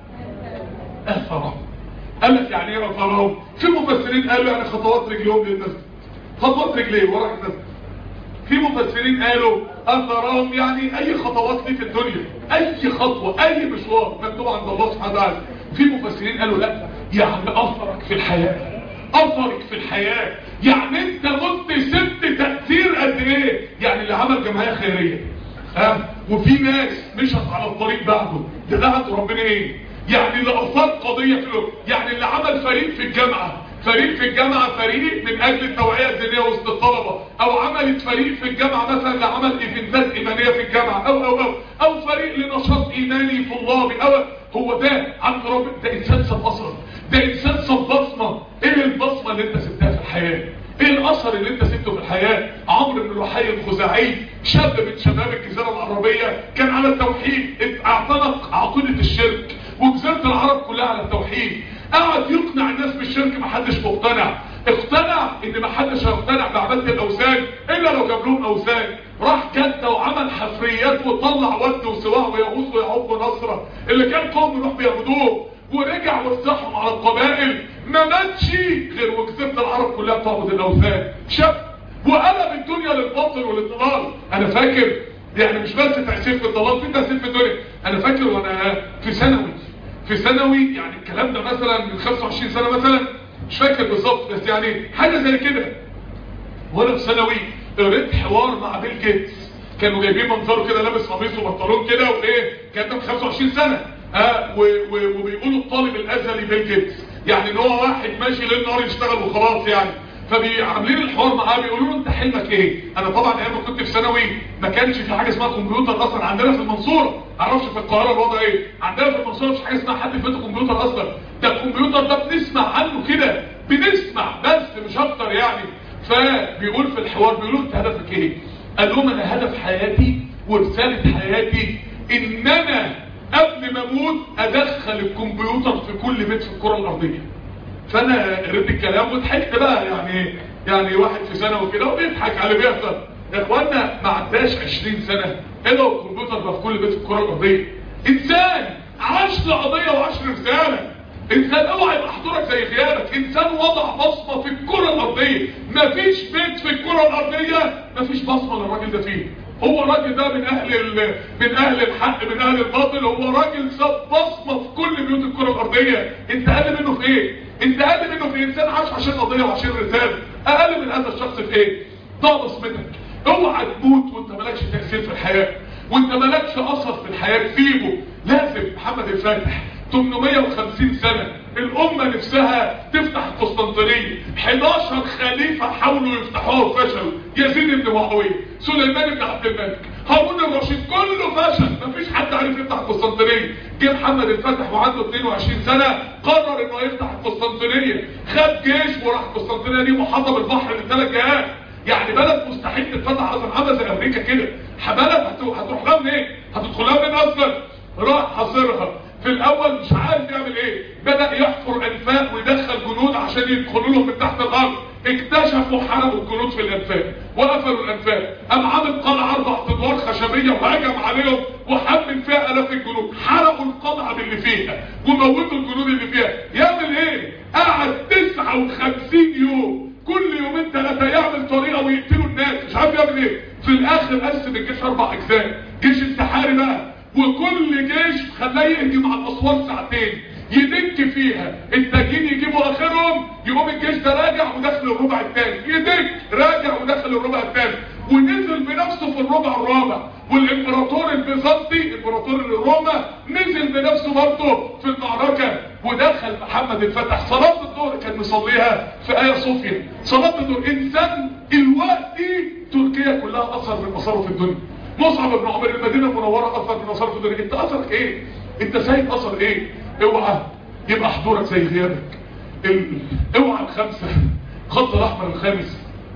وأثرهم قال لك يعني ايه أثرهم في مفسرين قالوا يعني خطوات رجلهم للناس خطوات رجليه ورا الناس في مفسرين قالوا أثرهم يعني أي خطوات ليه في الدنيا أي خطوة أي مشوار مكتوب عند الله سبحانه وتعالى في مفسرين قالوا لا يعني أثرك في الحياة أثرك في الحياة يعني انت كنت سبت تأثير قد ايه يعني اللي عمل جمعية خيرية ها وفي ناس مشت على الطريق بعده ده ده عند ربنا ايه يعني اللي اثار قضية في الوقت. يعني اللي عمل فريق في الجامعة فريق في الجامعة فريق من اجل التوعية الدينية وسط الطلبة او عملت فريق في الجامعة مثلا اللي عمل ايفنتات ايمانية في الجامعة او او او او فريق لنشاط ايماني طلابي او هو ده عند ربنا ده انسان ساب اثر ده انسان ساب بصمة ايه البصمة اللي انت سبتها في الحياة ايه الاثر اللي انت سبته في الحياة عمرو بن الوحي الخزاعي شاب من شباب الجزيرة العربية كان على التوحيد اعتنق عقيدة الشرك وجزيرة العرب كلها على التوحيد قعد يقنع الناس بالشرك محدش مقتنع اقتنع ان محدش هيقتنع بعبادة الاوثان الا لو جاب لهم اوثان راح جدة وعمل حفريات وطلع ود وسواع ويغوث ويعوق ونصرة اللي كان قوم يروح بياخدوه ورجع وزعهم على القبائل ما ماتش غير وجزيرة العرب كلها تعبد الاوثان شاب وقلب الدنيا للباطل والضلال انا فاكر يعني مش بس تأثير في الضلال في تأثير في الدنيا انا فاكر وانا في ثانوي في ثانوي يعني الكلام ده مثلا من 25 سنة مثلا مش فاكر بالظبط بس يعني حاجة زي كده وانا في ثانوي قريت حوار مع بيل جيتس كانوا جايبين منظره كده لابس قميص وبنطلون كده وايه كان ده من 25 سنة اه وبيقولوا الطالب الازلي بيل جيتس يعني ان هو واحد ماشي ليل نهار يشتغل وخلاص يعني فبيعملين الحوار معاه بيقولوا له انت حلمك ايه انا طبعا ايام ما كنت في ثانوي ما كانش في حاجه اسمها كمبيوتر اصلا عندنا في المنصوره معرفش في القاهره الوضع ايه عندنا في المنصوره مش حاجه اسمها حد في بيته كمبيوتر اصلا ده الكمبيوتر ده بنسمع عنه كده بنسمع بس مش اكتر يعني فبيقول في الحوار بيقولوا انت هدفك ايه قال لهم انا هدف حياتي ورساله حياتي ان انا قبل ما اموت ادخل الكمبيوتر في كل بيت في الكره الارضيه فانا قريت الكلام وضحكت بقى يعني يعني واحد في سنه وكده وبيضحك على بيحصل يا اخوانا ما عداش 20 سنه ايه لو الكمبيوتر بقى في كل بيت في الكره الارضيه انسان عاش لقضيه وعاش رساله انسان اوعى يبقى حضورك زي خيالك انسان وضع بصمه في الكره الارضيه مفيش بيت في الكره الارضيه مفيش بصمه للراجل ده فيه هو الراجل ده من اهل ال... من اهل الحق من اهل الباطل هو راجل ساب بصمه في كل بيوت الكره الارضيه انت اقل منه في ايه انت اقل منه في انسان عاش عشان قضيه وعشان رساله اقل من هذا الشخص في ايه ده بصمتك اوعى تموت وانت مالكش تاثير في الحياه وانت مالكش اثر في الحياه تسيبه لازم محمد الفاتح 850 سنه الامة نفسها تفتح القسطنطينية 11 خليفة حاولوا يفتحوها وفشلوا يزيد بن معاوية سليمان بن عبد الملك هارون الرشيد كله فشل مفيش حد عارف يفتح القسطنطينية جه محمد الفتح وعنده 22 سنة قرر انه يفتح القسطنطينية خد جيش وراح القسطنطينية دي محاطة بالبحر من ثلاث جهات يعني بلد مستحيل تتفتح اصلا عامله زي امريكا كده بلد هتروح لها منين هتدخلها من اصلا راح حاصرها في الاول مش عارف يعمل ايه بدأ يحفر انفاق ويدخل جنود عشان يدخلوا لهم من تحت الارض اكتشفوا حرقوا الجنود في الانفاق وقفلوا الانفاق قام عامل قلعه اربع ادوار خشبيه وهجم عليهم وحمل فيها الاف الجنود حرقوا القلعه باللي فيها وموتوا الجنود اللي فيها يعمل ايه قعد 59 يوم كل يومين ثلاثه يعمل طريقه ويقتلوا الناس مش عارف يعمل ايه في الاخر قسم الجيش اربع اجزاء جيش انتحاري بقى وكل جيش خلاه يهجم على الاسوار ساعتين يدك فيها التاجين يجيبوا اخرهم يقوم الجيش ده راجع ودخل الربع الثاني يدك راجع ودخل الربع الثاني ونزل بنفسه في الربع الرابع والامبراطور البيزنطي امبراطور الروما نزل بنفسه برضه في المعركه ودخل محمد الفتح صلاه الظهر كان مصليها في ايه صوفيا صلاه الظهر انسان الوقت تركيا كلها اثر من مصارف الدنيا مصعب بن عمر المدينه المنوره اثر من مصارف الدنيا انت اثرك ايه انت سايب اثر ايه اوعى يبقى حضورك زي غيابك ال... اوعى الخمسه خط الاحمر الخامس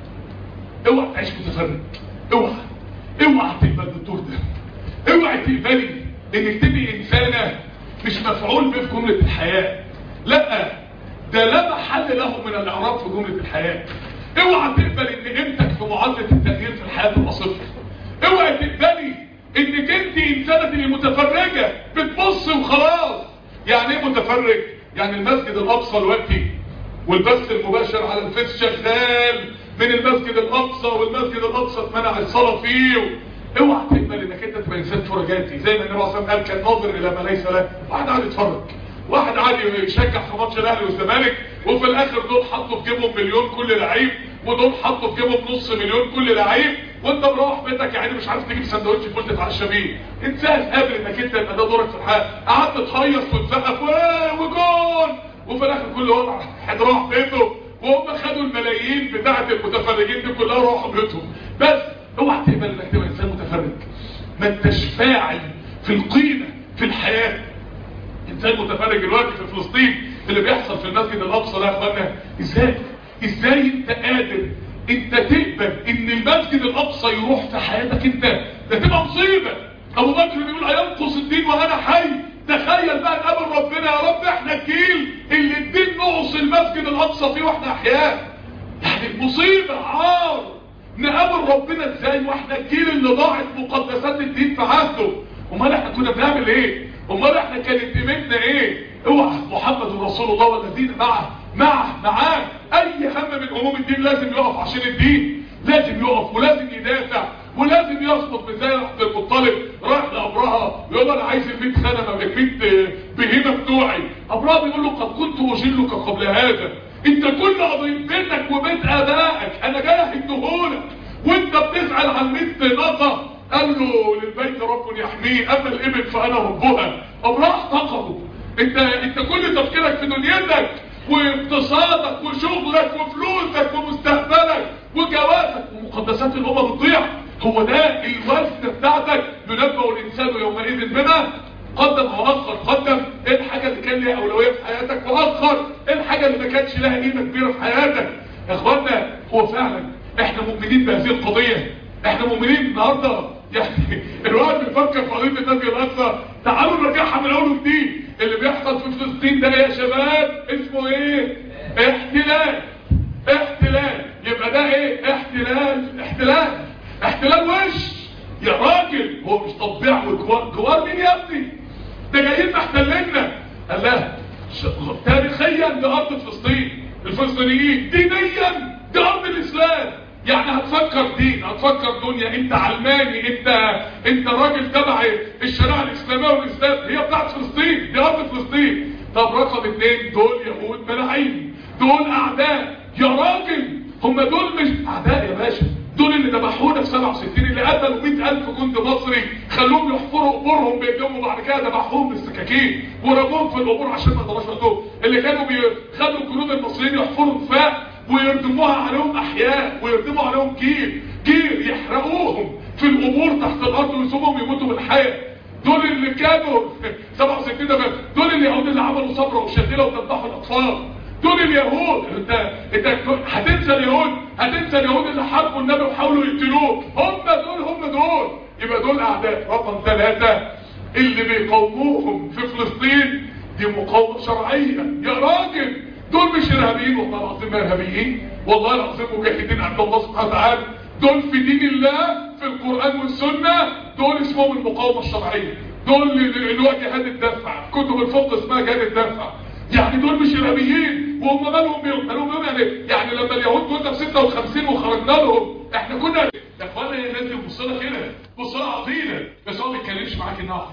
اوعى تعيش متفرد اوعى اوعى تقبل بالدور ده اوعى تقبلي انك تبقي انسانه مش مفعول به في جمله الحياه لا ده لا محل له من الاعراب في جمله الحياه اوعى تقبل ان قيمتك في معادله التغيير في الحياه تبقى صفر اوعى تقبلي انك انت انسانه اللي متفرجه بتبص وخلاص يعني ايه متفرج يعني المسجد الاقصى دلوقتي والبث المباشر على الفيس شغال من المسجد الاقصى والمسجد الاقصى اتمنع الصلاه فيه اوعى تقبل انك انت تبقى انسان فرجاتي زي ما النبي صلى الله عليه وسلم قال كان ناظر الى ما ليس له واحد قاعد يتفرج واحد قاعد يشجع في ماتش الاهلي والزمالك وفي الاخر دول حطوا في جيبهم مليون كل لعيب ودول حطوا في جيبهم نص مليون كل لعيب وانت مروح بيتك يعني مش عارف تجيب سندوتش فول تتعشى بيه انسان قابل انك انت يبقى ده دورك في الحياه قعدت تهيص وتسقف وجول وفي الاخر كل واحد راح بيته وهم خدوا الملايين بتاعه المتفرجين دي كلها راحوا بيتهم بس اوعى تقبل انك تبقى انسان متفرج ما انتش فاعل في القيمه في الحياه انسان متفرج دلوقتي في فلسطين اللي بيحصل في المسجد الاقصى ده يا اخوانا ازاي ازاي انت قادر انت تقبل ان المسجد الاقصى يروح في حياتك انت ده تبقى مصيبه ابو بكر بيقول هينقص الدين وانا حي تخيل بقى نقابل ربنا يا رب احنا الجيل اللي الدين نقص المسجد الاقصى فيه واحنا احياء يعني مصيبه عار نقابل ربنا ازاي واحنا الجيل اللي ضاعت مقدسات الدين في عهده امال احنا كنا بنعمل ايه امال احنا كانت قيمتنا ايه اوعى محمد رسول الله والذين معه معه معاه اي هم من هموم الدين لازم يقف عشان الدين لازم يقف ولازم يدافع ولازم يسقط زي عبد المطلب راح لابرهه يقول له انا عايز ال 100 خنمه ال 100 بهيمه بتوعي ابرهه بيقول له قد كنت اجلك قبل هذا انت كل قضيه بيتك وبيت ابائك انا جاي اهدهولك وانت بتزعل عن 100 ناقه قال له للبيت رب يحميه اما الابل فانا ربها ابرهه افتقره انت انت كل تفكيرك في دنيتك واقتصادك وشغلك وفلوسك ومستقبلك وجوازك ومقدسات الامه بتضيع هو ده الوزن بتاعتك ينبأ الانسان يومئذ بما قدم واخر قدم ايه الحاجه اللي كان ليها اولويه في حياتك واخر ايه الحاجه اللي ما كانش لها قيمه كبيره في حياتك يا اخوانا هو فعلا احنا مؤمنين بهذه القضيه احنا مؤمنين النهارده يعني الواحد بيفكر في قضيه النبي الاقصى تعالوا نرجعها من اول وجديد اللي بيحصل في فلسطين ده يا شباب اسمه ايه احتلال احتلال يبقى ده ايه احتلال احتلال احتلال وش يا راجل هو مش تطبيع وجوار جوار مين يا ابني ده جايين محتلنا قال لا تاريخيا دي ارض فلسطين الفلسطينيين دينيا دي ارض الاسلام يعني هتفكر دين هتفكر دنيا انت علماني انت انت راجل تبع الشريعه الاسلاميه والاسلام هي بتاعت فلسطين دي ارض فلسطين طب رقم اتنين دول يهود ملاعين دول اعداء يا راجل هم دول مش اعداء يا باشا دول اللي ذبحونا في 67 اللي قتلوا 100000 جندي مصري خلوهم يحفروا قبورهم بايديهم وبعد كده ذبحوهم بالسكاكين ورموهم في القبور عشان ما يقدروش ياخدوهم اللي كانوا بيخلوا الجنود المصريين يحفروا انفاق ويردموها عليهم احياء ويردموا عليهم جيل جيل يحرقوهم في القبور تحت الارض ويسيبوهم يموتوا بالحياه دول اللي كانوا 67 ده دول اليهود اللي عملوا صبر وشديله وذبحوا الاطفال دول اليهود انت انت هتنسى اليهود هتنسى اليهود اللي حاربوا النبي وحاولوا يقتلوه هم دول هم دول يبقى دول اعداء رقم ثلاثة اللي بيقاوموهم في فلسطين دي مقاومة شرعية يا راجل دول مش ارهابيين والله العظيم ارهابيين والله العظيم مجاهدين عند الله سبحانه وتعالى دول في دين الله في القرآن والسنة دول اسمهم المقاومة الشرعية دول اللي هو جهاد الدفع كتب الفقه اسمها جهاد الدفع يعني دول مش ارهابيين وهم مالهم بيهم مالهم بيهم يعني يعني لما اليهود كنا في 56 وخرجنا لهم احنا كنا يا اخوانا يا ناس بص لها كده بص لها عقيده بس هو ما بيتكلمش معاك انها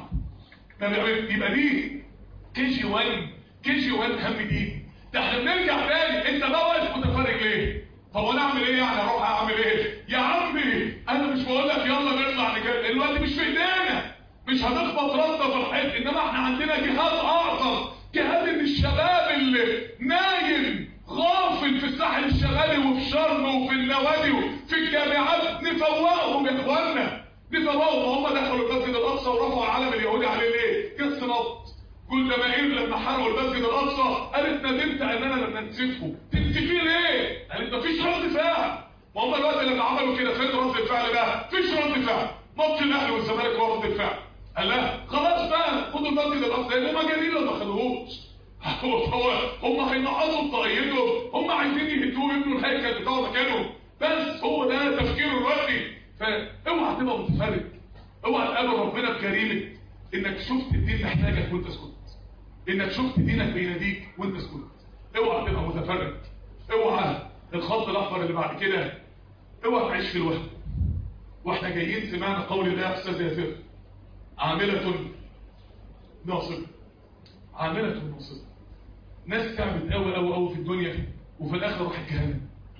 عقيده يبقى دي كي جي 1 كي جي 1 هم دين ده احنا بنرجع تاني انت بقى واقف متفرج ليه طب انا اعمل ايه يعني اروح اعمل ايه يا عمي انا مش بقول لك يلا نطلع نجرب الوقت مش في ايدينا مش هنخبط رده في الحيط انما احنا عندنا جهاد اعظم جهاد ان الشباب اللي نايم غافل في الساحل الشمالي وفي شرم وفي النوادي وفي الجامعات نفوقهم يا اخوانا نفوقهم هم دخلوا المسجد الاقصى ورفعوا العلم اليهودي عليه ليه؟ قص نط كل جماهير لما حرقوا المسجد الاقصى قالت ندمت اننا لم ننسفه تنسفيه ليه؟ قالت مفيش رد فعل ما هم دلوقتي لما عملوا كده فين رد الفعل بقى؟ مفيش رد فعل ماتش الاهلي والزمالك هو رد الفعل قال لا خلاص بقى خدوا المسجد الاقصى هم مجانين لو ما خدوهوش هو هم هينقصوا بطاقيتهم هم عايزين يهدوه يبنوا الهيكل بتاعه مكانه بس هو ده تفكير الوقتي فاوعى تبقى متفرج اوعى تقابل ربنا بكريمه انك شفت الدين محتاجك وانت سكت انك شفت دينك بيناديك وانت سكت اوعى تبقى متفرج اوعى الخط الاحمر اللي بعد كده اوعى تعيش في الوهم واحنا جايين سمعنا قول الله يا استاذ ياسر عاملة ناصبة عاملة ناصبة ناس تعبت قوي قوي قوي في الدنيا وفي الاخر راح جهنم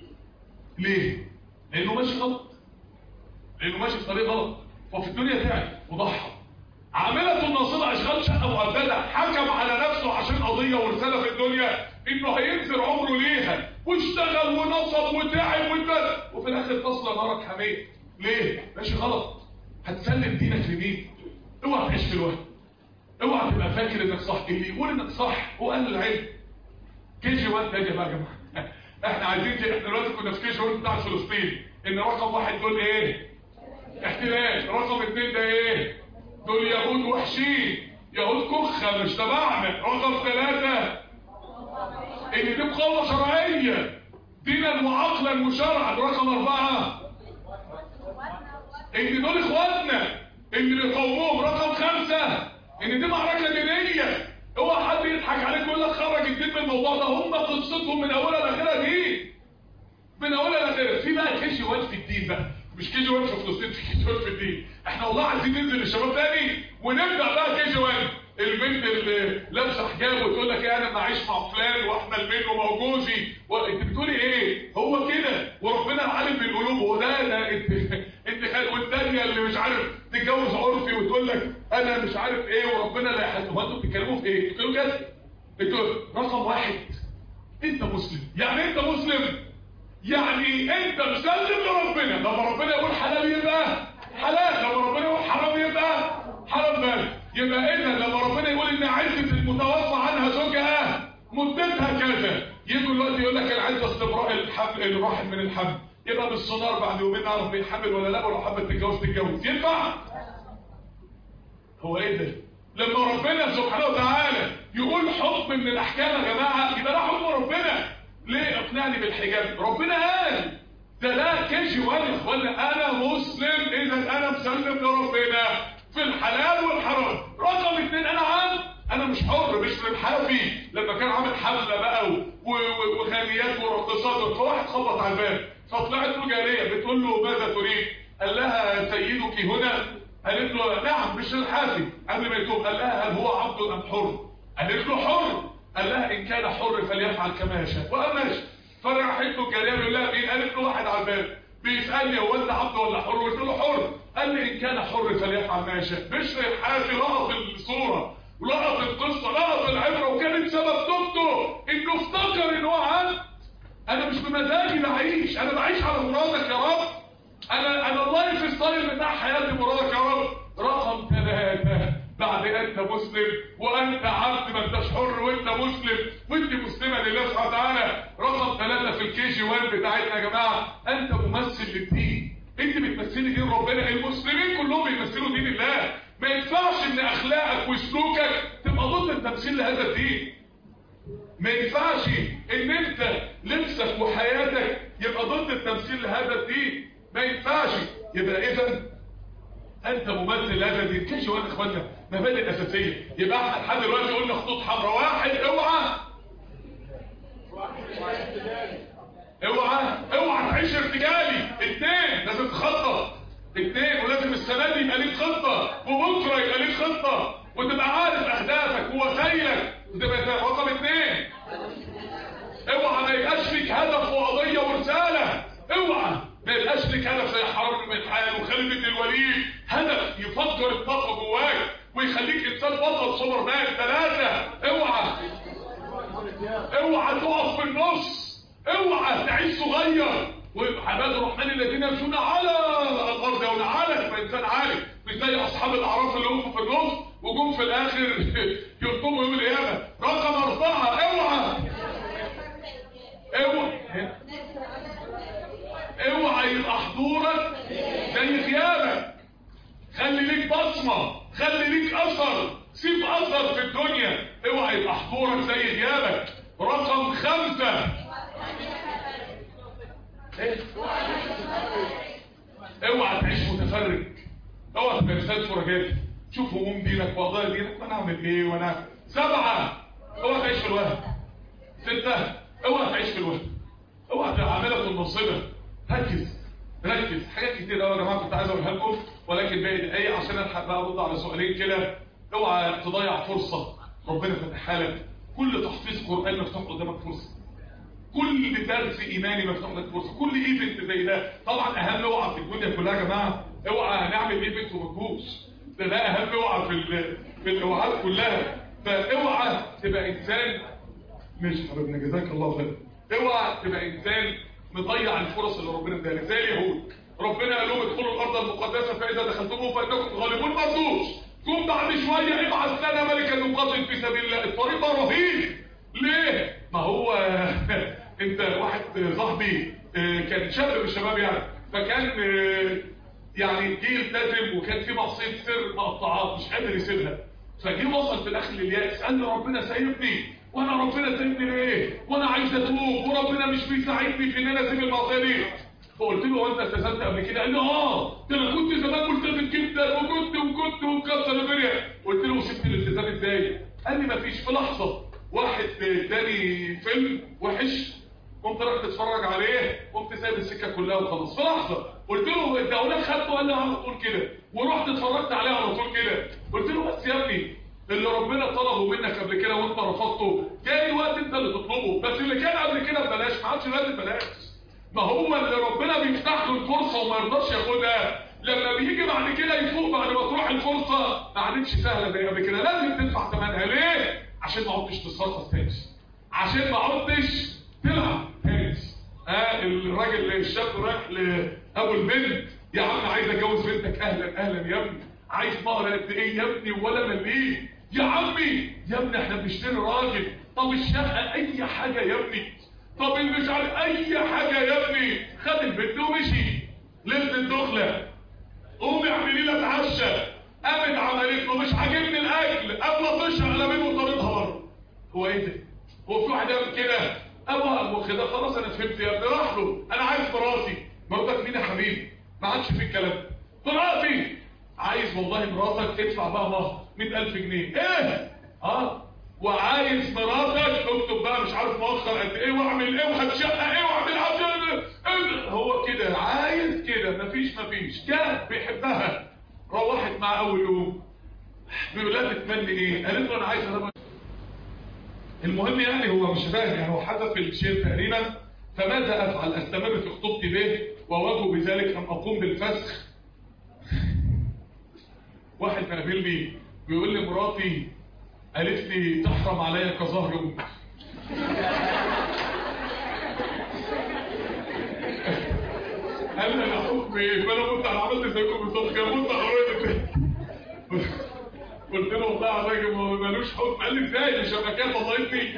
ليه لانه ماشي غلط لانه ماشي في طريق غلط ففي الدنيا تعب وضحى عاملة ناصبة اشغال شقة مؤبدة حكم على نفسه عشان قضية ورسالة في الدنيا انه هينزل عمره ليها واشتغل ونصب وتعب واتبدل وفي الاخر تصل نارك حمية ليه ماشي غلط هتسلم دينك لمين اوعى تعيش في الوهم اوعى تبقى فاكر انك صح اللي يقول انك صح هو اهل العلم كي جي 1 ده يا جماعه احنا عايزين كده احنا دلوقتي كنا في كي جي 1 بتاع فلسطين ان رقم واحد دول ايه احتلال رقم اثنين ده ايه دول يهود وحشين يهود كخه مش تبعنا رقم ثلاثة ان دي مقاومه شرعيه دينا وعقلا وشرعا رقم اربعة ان دول اخواتنا ان بيقاوموهم رقم خمسة ان دي معركة دينية اوعى حد يضحك عليك ويقول لك خرج الدين من الموضوع ده هم قصتهم من اولها لاخرها دي من اولها لاخرها في بقى كيجي واد في الدين بقى مش كيجي واد في فلسطين في كيجي واد في الدين احنا والله عايزين ننزل للشباب تاني ونبدا بقى كيجي واد البنت اللي لابسه حجاب وتقول لك ايه انا معيش مع فلان واحمل منه ما هو جوزي انت بتقولي ايه هو كده وربنا عالم بالقلوب هو ده ده انت انت والثانيه اللي مش عارف تتجوز عرفي وتقول لك انا مش عارف ايه وربنا لا يحاسب هو انتوا بتتكلموا في ايه بتقولوا كده انتوا رقم واحد انت مسلم يعني انت مسلم يعني انت مسلم لربنا لما ربنا يقول حلال يبقى حلال لما ربنا يقول حرام يبقى حرام بقى يبقى اذا لما ربنا يقول ان عزه المتوفى عنها زوجها مدتها كذا يجي دلوقتي يقول لك العزه استبراء الحمل الواحد من الحمل يبقى بالسونار بعد يومين نعرف مين حامل ولا لا ولو حبت تتجوز تتجوز ينفع هو ايه ده لما ربنا سبحانه وتعالى يقول حكم من الاحكام يا جماعه يبقى ده حكم ربنا ليه اقنعني بالحجاب ربنا قال ده ده كيجي وانا يا اخوانا انا مسلم اذا انا مسلم لربنا في الحلال والحرام رقم اثنين انا عام انا مش حر مش للحافي لما كان عامل حفله بقى وغنيات ورقصات فواحد خبط على الباب فطلعت له جاريه بتقول له ماذا تريد قال لها سيدك هنا قالت له نعم مش الحافي قبل ما يتوب قال لها هل هو عبد ام حر قالت له حر قال لها ان كان حر فليفعل كما يشاء وقال ماشي فراحت له الجاريه يقول لها مين قالت له واحد على الباب بيسالني هو انت عبد ولا حر قلت له حر قال لي ان كان حر فليفعل ما يشاء بشر الحافي لقط الصوره ولقط القصه لقط العبره وكانت سبب توبته انه افتكر ان هو عبد انا مش بمزاجي بعيش انا بعيش على مرادك يا رب انا انا اللايف ستايل بتاع حياتي مرادك يا رب رقم ثلاثة بعد انت مسلم وانت عبد ما انتش حر وانت مسلم وانت مسلمة لله سبحانه وتعالى رقم ثلاثة في الكي جي 1 بتاعتنا يا جماعة انت ممثل للدين انت بتمثلي دين ربنا المسلمين كلهم بيمثلوا دين الله ما ينفعش ان اخلاقك وسلوكك تبقى ضد التمثيل لهذا الدين ما ينفعش ان انت لبسك وحياتك يبقى ضد التمثيل لهذا الدين ما ينفعش يبقى اذا انت ممثل لهذا الدين كيش وانا اخوانا مبادئ اساسيه يبقى احنا لحد دلوقتي قلنا خطوط حمراء واحد اوعى اوعى اوعى تعيش ارتجالي اثنين لازم تخطط اثنين ولازم السنه دي يبقى ليك خطه وبكره يبقى ليك خطه وتبقى عارف اهدافك ووسايلك وتبقى رقم اثنين اوعى ما يبقاش ليك هدف وقضيه ورساله اوعى ما يبقاش لك هدف زي حرب بن الحال وخالد بن الوليد هدف يفجر الطاقه جواك ويخليك انسان بطل سوبر مان ثلاثه اوعى اوعى تقف في النص اوعى تعيش صغير وعباد الرحمن الذين يمشون على الارض او على تبقى انسان عالي مش زي اصحاب الاعراف اللي وقفوا في النص وجم في الاخر يلطموا يوم القيامه رقم اربعه اوعى اوعى اوعى يبقى حضورك زي غيابك خلي ليك بصمة خلي ليك اثر سيب اثر في الدنيا اوعى يبقى حضورك زي غيابك رقم خمسة ايه اوعى تعيش متفرج اوعى تبقى انسان فرجاتي شوف هموم دينك وقضايا دينك وانا اعمل ايه وانا سبعة اوعى تعيش في الوهم ستة اوعى تعيش في الوهم اوعى تعملها في النصيبة ركز ركز حاجات كتير قوي يا جماعه كنت عايز اقولها لكم ولكن باقي دقايق عشان الحق بقى ارد على سؤالين كده اوعى تضيع فرصه ربنا فتحها لك كل تحفيظ قران مفتوح قدامك فرصه كل درس ايماني مفتوح لك فرصه كل ايفنت زي ده طبعا اهم اوعى في الدنيا كلها يا جماعه اوعى نعمل ايفنت وما ده ده اهم اوعى في ال... في الاوعاد كلها فاوعى تبقى انسان مش حبيبنا جزاك الله خير اوعى تبقى انسان مضيع الفرص اللي ربنا اداها لك زي اليهود ربنا قال لهم ادخلوا الارض المقدسه فاذا دخلتموه فانكم غالبون ما رضوش جم بعد شويه ابعث لنا ملكا نقاتل في سبيل الله الطريق ده رهيب ليه ما هو انت واحد صاحبي كان شاب من الشباب يعني فكان يعني جه يلتزم وكان في معصيه سر مقطعات مش قادر يسيبها فجه وصل في الاخر للياس قال لي ربنا سايبني وانا ربنا سايبني ليه وانا عايز اتوب وربنا مش بيساعدني في ان انا اسيب المعصيه دي فقلت له هو انت التزمت قبل كده قال لي اه ده انا كنت زمان ملتزم جدا وكنت وكنت ومكسر الدنيا قلت له سبت الالتزام ازاي قال لي مفيش في لحظه واحد اداني فيلم وحش قمت رحت اتفرج عليه قمت سايب السكه كلها وخلاص في لحظه قلت له انت اولاد خدته قال لي على طول كده ورحت اتفرجت عليه على طول كده قلت له بس يا ابني اللي ربنا طلبه منك قبل كده وانت رفضته جاي الوقت انت اللي تطلبه بس اللي كان قبل كده ببلاش ما عادش الوقت ببلاش ما هو اللي ربنا بيفتح له الفرصه وما يرضاش ياخدها لما بيجي بعد كده يفوق بعد ما تروح الفرصه ما عادتش سهله زي قبل كده لازم تدفع ثمنها ليه عشان ما عدتش تتصرف تاني عشان ما عدتش تلعب تاني ها الراجل الشاب رايح لابو البنت يا عم عايز اتجوز بنتك اهلا اهلا يا ابني عايز مهر قد ايه يا ابني ولا مليم يا عمي يا ابني احنا بنشتري راجل طب الشقه اي حاجه يا ابني طب مش عارف اي حاجه يا ابني خد البنت ومشي ليله الدخله قومي اعملي لها اتعشى قامت عملت له مش عاجبني الاكل قبل تشرب على مين وطردها بره هو ايه ده هو في واحد يعمل كده ابوها ابو كده خلاص انا فهمت يا ابني راح له انا عايز مراتي مراتك مين يا حبيبي ما عادش في الكلام مراتي عايز والله مراتك تدفع بقى مهر 100000 جنيه ايه اه وعايز مراتك اكتب بقى مش عارف مؤخر قد ايه واعمل ايه وهات شقه ايه واعمل عشان إيه؟ هو كده عايز كده مفيش مفيش جه بيحبها روحت مع اول يوم بيقول لها تتمني ايه قالت له انا عايز أنا المهم يعني هو مش فاهم يعني هو حذف الشيء تقريبا فماذا افعل استمر في خطوبتي به ووجه بذلك أن أقوم بالفسخ واحد قابلني بيقول لي مراتي قالت لي تحرم عليا كظهر امك قال لي انا حكمي ايه ما انا كنت انا عملت زيكم بالظبط كده كنت حريت قلت له والله يا راجل ما مالوش حكم قال لي ازاي مش هبقى كده وظيفتي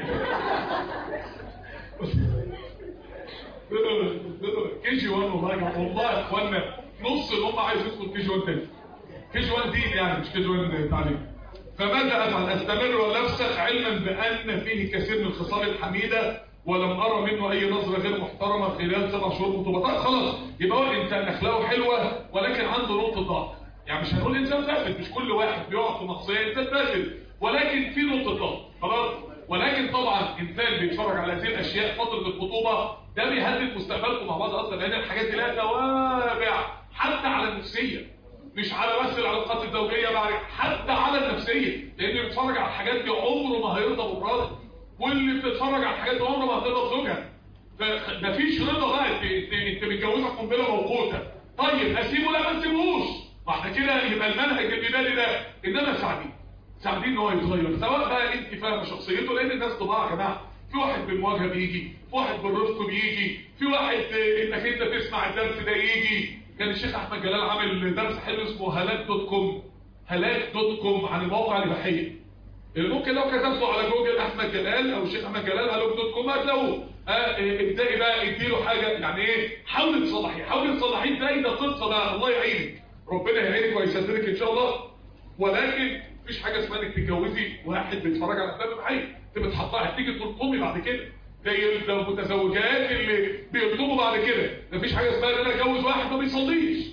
كي جي 1 والله والله يا اخوانا نص اللي هم عايز يدخل كي جي 1 تاني كي جي 1 دين يعني مش كي جي 1 تعليم فماذا افعل استمر ولا افسخ علما بان فيه كثير من الخصال الحميده ولم ارى منه اي نظره غير محترمه خلال سبع شهور مطوبات خلاص يبقى هو الانسان اخلاقه حلوه ولكن عنده نقطه ضعف يعني مش هنقول انسان فاسد مش كل واحد بيقع في معصيه انسان فاسد ولكن في نقطه ضعف خلاص ولكن طبعا انسان بيتفرج على هذه الاشياء فتره الخطوبه ده بيهدد مستقبلكم مع بعض اصلا لان الحاجات دي لها توابع حتى على النفسيه مش على بس العلاقات الزوجيه بعد حتى على النفسيه لان اللي بيتفرج على الحاجات دي عمره ما هيرضى بمراته واللي بتتفرج على الحاجات دي عمره ما هترضى بزوجها فمفيش رضا بقى انت انت, انت متجوزه قنبله موقوته طيب اسيبه لا ما تسيبوش ما احنا كده يبقى المنهج البدالي ده انما ساعدين ساعدين ان هو يتغير سواء بقى انت فاهمه شخصيته لان الناس طباع يا جماعه في واحد بالمواجهه بيجي في واحد بالرفق بيجي في واحد انك انت تسمع الدرس ده يجي كان الشيخ احمد جلال عامل درس حلو اسمه هلاك دوت كوم هلاك دوت كوم عن الموقع الاباحيه ممكن لو كتبته على جوجل احمد جلال او الشيخ احمد جلال هلاك دوت كوم هتلاقوه اه ابدأي بقى اديله حاجه يعني ايه حاول تصلحيه حاول تصلحيه ازاي ده قصه بقى الله يعينك ربنا يعينك ويسددك ان شاء الله ولكن مفيش حاجه اسمها انك تتجوزي واحد بيتفرج على افلام اباحيه تبقى تحطها هتيجي تلطمي بعد كده زي المتزوجات اللي بيطلبوا بعد كده مفيش حاجه اسمها ان انا اتجوز واحد ما بيصليش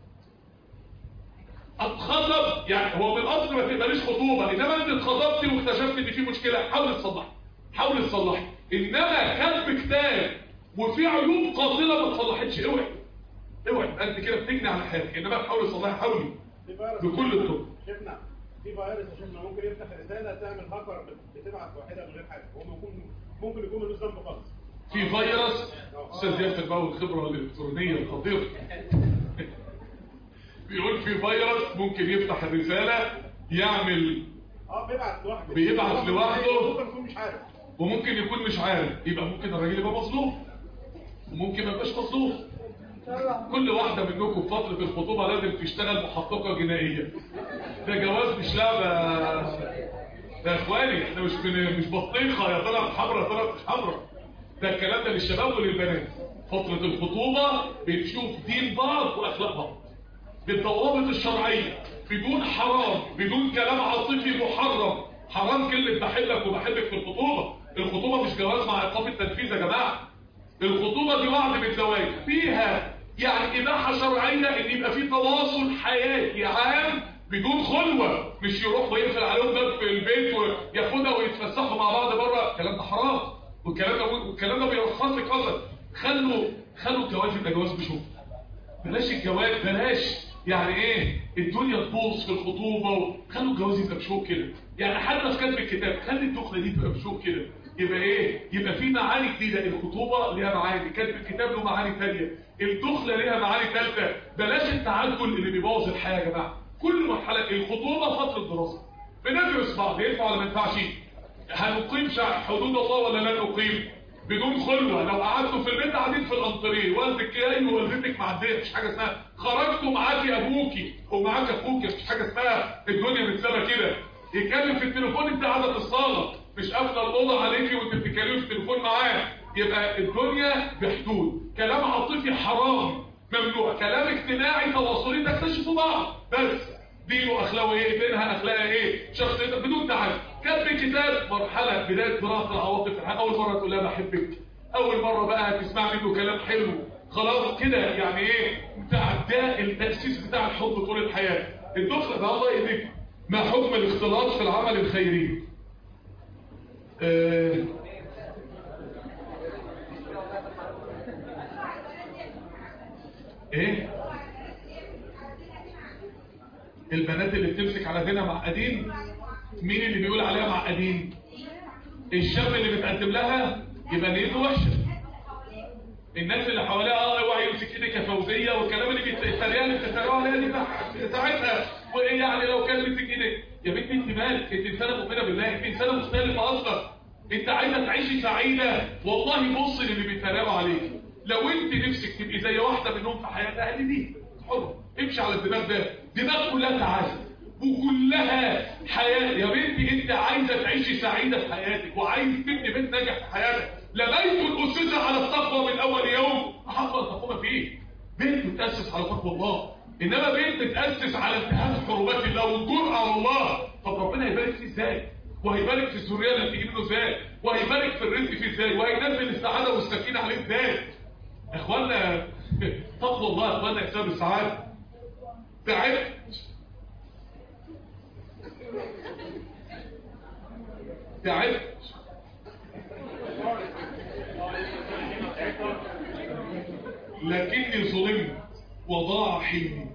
اتخطب يعني هو من الاصل ما تقبليش خطوبه انما انت اتخطبتي واكتشفت ان في مشكله حاول تصلحي حاول تصلحي انما كتب كتاب وفي عيوب قاتله ما تصلحتش اوعي اوعي انت كده بتجني على حياتك انما تحاول تصلحي حاولي بكل الطرق شفنا في فيروس شفنا ممكن يفتح رساله تعمل هاكر بتبعت واحده من غير حاجه هو ممكن ممكن يكون ملوش ذنب خالص في فيروس استاذ ياسر بقى والخبره الالكترونيه الخطيره بيقول في فيروس ممكن يفتح الرساله يعمل اه بيبعت لوحده بيبعت لوحده. ممكن يكون مش عارف وممكن يكون مش عارف يبقى ممكن الراجل يبقى مظلوم وممكن ما يبقاش مظلوم كل واحدة منكم في فترة الخطوبة لازم تشتغل محققة جنائية ده جواز مش لعبة ده يا اخواني احنا مش بن... مش بطيخة يا طلعت حمرا يا طلعت مش حمرا ده الكلام ده للشباب وللبنات فترة الخطوبة بتشوف دين بعض واخلاق بعض بالضوابط الشرعية بدون حرام بدون كلام عاطفي محرم حرام كلمة بحبك وبحبك في الخطوبة الخطوبة مش جواز مع ايقاف التنفيذ يا جماعة الخطوبة دي وعد بالزواج فيها يعني إباحة شرعية إن يبقى في تواصل حياتي عام بدون خلوة مش يروح ويقفل عليهم باب في البيت وياخدها ويتفسحوا مع بعض بره الكلام ده حرام والكلام ده والكلام ده بيرخص لك اصلا خلوا خلوا الجواز يبقى جواز بشوف بلاش الجواز بلاش يعني ايه الدنيا تبوظ في الخطوبه وخلوا الجواز يبقى بشوق كده يعني حتى في كتب الكتاب خلي الدخله دي تبقى بشوق كده يبقى ايه يبقى في معاني جديده الخطوبه ليها معاني كتب الكتاب له معاني ثانيه الدخله ليها معاني ثالثه بلاش التعجل اللي بيبوظ الحياه يا جماعه كل مرحله الخطوبه فتره دراسه بندرس بعض ينفع ولا ما ينفعش هنقيم حدود الله ولا لا نقيم بدون خلوة لو قعدتوا في البيت قاعدين في الانطريه والدك جاي ووالدتك معديه مفيش حاجه اسمها خرجتوا معاكي ابوكي ومعاك اخوك مفيش حاجه اسمها الدنيا متسابه كده يتكلم في التليفون انت قاعده في الصاله مش قافله الاوضه عليكي وانت بتتكلمي في التليفون معاه يبقى الدنيا بحدود كلام عاطفي حرام ممنوع كلام اجتماعي تواصلي تكتشفوا بعض بس دينه اخلاقه ايه بينها اخلاقها ايه شخصيتها بدون تعب كتب كتاب مرحله بدايه قراءه العواطف اول مره تقول لها بحبك اول مره بقى تسمع منه كلام حلو خلاص كده يعني ايه بتاع ده التاسيس بتاع الحب طول الحياه الدخله ده الله يهديك ما حكم الاختلاط في العمل الخيري آه ايه البنات اللي بتمسك على دينها معقدين مين اللي بيقول عليها معقدين الشاب اللي بتقدم لها يبقى نيته وحشه الناس اللي حواليها اه اوعى يمسك ايدك يا فوزيه والكلام اللي بيتريق اللي بتتريقوا عليها دي بقى ساعتها وايه يعني لو كان مسك ايدك يا بنتي انت مالك انت انسانه مؤمنه بالله انت انسانه مختلفه اصلا انت عايزه تعيشي سعيده والله بص للي بيتريقوا عليك لو انت نفسك تبقي زي واحده منهم في حياتها ادي دي حر امشي على الدماغ ده دماغ كلها تعاسه وكلها حياة يا بنتي انت عايزة تعيشي سعيدة في حياتك وعايز تبني بيت ناجح في حياتك لبيت الأسس على التقوى من أول يوم أحق أن تقوم فيه بيت متأسس على تقوى الله إنما بيت متأسس على انتهاك حرمات الله والجرأة على الله طب ربنا هيبارك فيه ازاي وهيبارك في الذريه اللي تيجي منه ازاي وهيبارك في الرزق فيه ازاي وهينزل السعاده والسكينه عليه ازاي يا اخوانا تقوى الله يا اخوانا حساب السعاده تعبت تعبت لكني ظلمت وضاع حلمي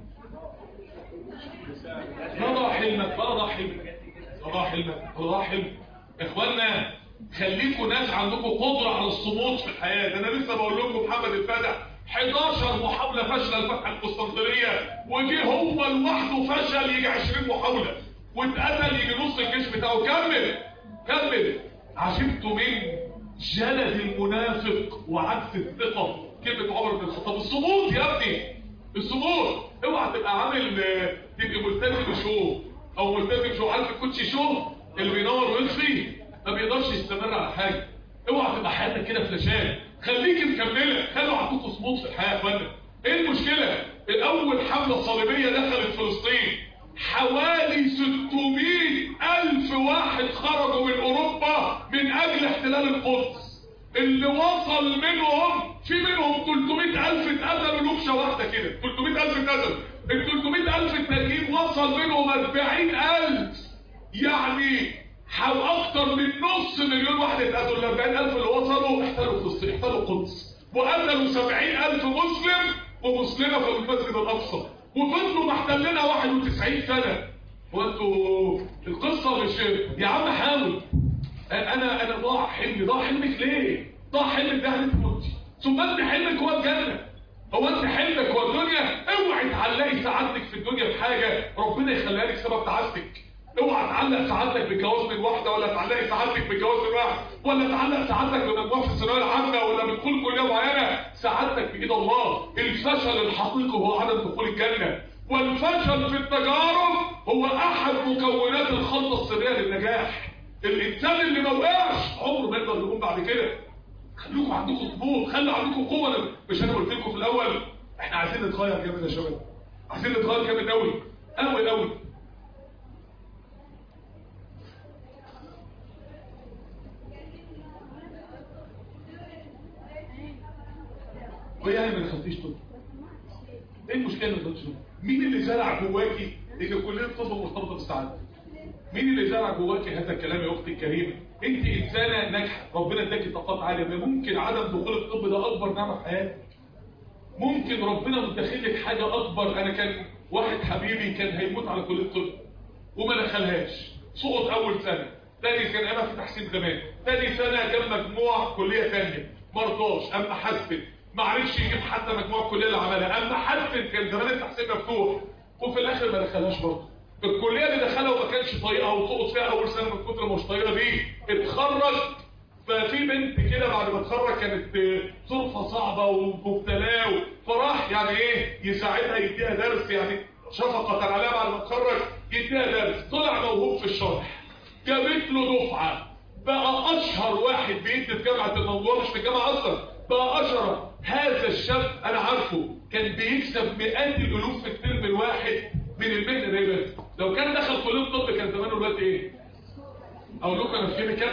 ما ضاع حلمك ما ضاع حلمك ما ضاع حلمك ما ضاع حلمك اخوانا خليكم ناس عندكم قدرة على الصمود في الحياة ده انا لسه بقول لكم محمد الفاتح 11 محاولة فاشلة لفتح القسطنطينية وجي هو لوحده فشل يجي 20 محاولة واتقتل يجي نص الجيش بتاعه كمل كمل عجبت من جلد المنافق وعكس الثقة كلمة عمر بن الخطاب الصمود يا ابني الصمود اوعى تبقى عامل تبقى ملتزم شو او ملتزم شو عارف الكوتشي شو اللي بينور ويطفي ما بيقدرش يستمر على حاجة اوعى تبقى حياتك كده فلاشات خليك مكملة خلوا عندكم صمود في الحياة يا اخوانا ايه المشكلة الاول حملة صليبية دخلت فلسطين حوالي 600 ألف واحد خرجوا من أوروبا من أجل احتلال القدس اللي وصل منهم في منهم 300 ألف اتقتلوا نكشة واحدة كده 300 ألف اتقتلوا ال 300 ألف التانيين وصل منهم 40 ألف يعني حو أكتر من نص مليون واحد اتقتلوا ال 40 ألف اللي وصلوا احتلوا فلسطين احتلوا القدس وقتلوا 70 ألف مسلم ومسلمة في المسجد الأقصى وفضلوا محتلنا 91 سنة وانتوا القصة مش يا عم حاول انا انا ضاع حلمي ضاع حلمك ليه ضاع حلمك ده انت موتي ثم انت حلمك هو الجنة هو انت حلمك هو الدنيا اوعي تعلقي سعادتك في الدنيا بحاجة ربنا يخليها لك سبب تعاستك اوعى تعلق سعادتك بجواز من واحدة ولا تعلقي سعادتك بجواز من واحد ولا تعلق سعادتك بمجموع في الثانويه العامة ولا بدخول كلية معينة سعادتك بإيد الله الفشل الحقيقي هو عدم دخول الجنة والفشل في التجارب هو احد مكونات الخلطة السرية للنجاح الانسان اللي ما وقعش عمره ما يقدر يقوم بعد كده خليكم عندكم طموح خلوا عندكم قوة مش انا قلت لكم في الاول احنا عايزين نتغير جامد يا شباب عايزين نتغير جامد قوي قوي قوي وهي يعني ما دخلتيش طب ايه المشكله اللي دخلتش مين اللي زرع جواكي ان كليه الطب مرتبطه بالسعاده مين اللي زرع جواكي هذا الكلام يا اختي الكريمه انت انسانه ناجحه ربنا اداكي طاقات عاليه ما ممكن عدم دخول الطب ده اكبر نعمه في حياتك ممكن ربنا مدخلك حاجه اكبر انا كان واحد حبيبي كان هيموت على كليه الطب وما دخلهاش سقط اول سنه تاني كان انا في تحسين زمان تاني سنه كان مجموع كليه ثانيه مرضاش اما حسن ما عرفش يجيب حتى مجموع الكليه اللي عملها اما حسن كان زمان التحسين مفتوح وفي الاخر ما دخلهاش برضه الكليه اللي دخلها وما كانش طايقها وسقط فيها اول سنه من كتر ما مش طايقها دي اتخرج ففي بنت كده بعد ما اتخرج كانت ظروفها صعبه ومبتلاه فراح يعني ايه يساعدها يديها درس يعني شفقه عليها بعد ما اتخرج يديها درس طلع موهوب في الشرح جابت له دفعه بقى اشهر واحد بيدي في جامعه الموضوع مش في الجامعه اصلا بقى اشهر هذا الشاب انا عارفه كان بيكسب مئات الالوف في الترم الواحد من المهنه دي بس لو كان دخل كليه الطب كان زمانه دلوقتي ايه اقول لكم انا في كيميكال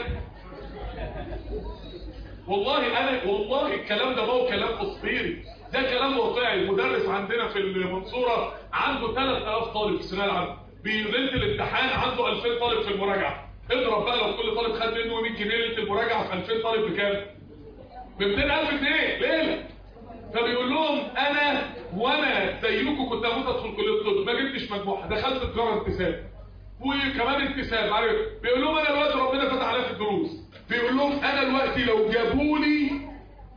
والله انا والله الكلام ده هو كلام تصويري ده كلام واقعي المدرس عندنا في المنصوره عنده 3000 طالب في الثانويه العامه بيليله الامتحان عنده 2000 طالب في المراجعه اضرب بقى لو كل طالب خد منه 100 جنيه ليله المراجعه في 2000 طالب بكام ب 200000 جنيه ليله فبيقول لهم انا وانا زيكم كنت هموت ادخل كليه الطب ما جبتش مجموعه دخلت تجاره انتساب وكمان انتساب عارف بيقول لهم انا دلوقتي ربنا فتح عليا في الدروس بيقول لهم انا دلوقتي لو جابوا لي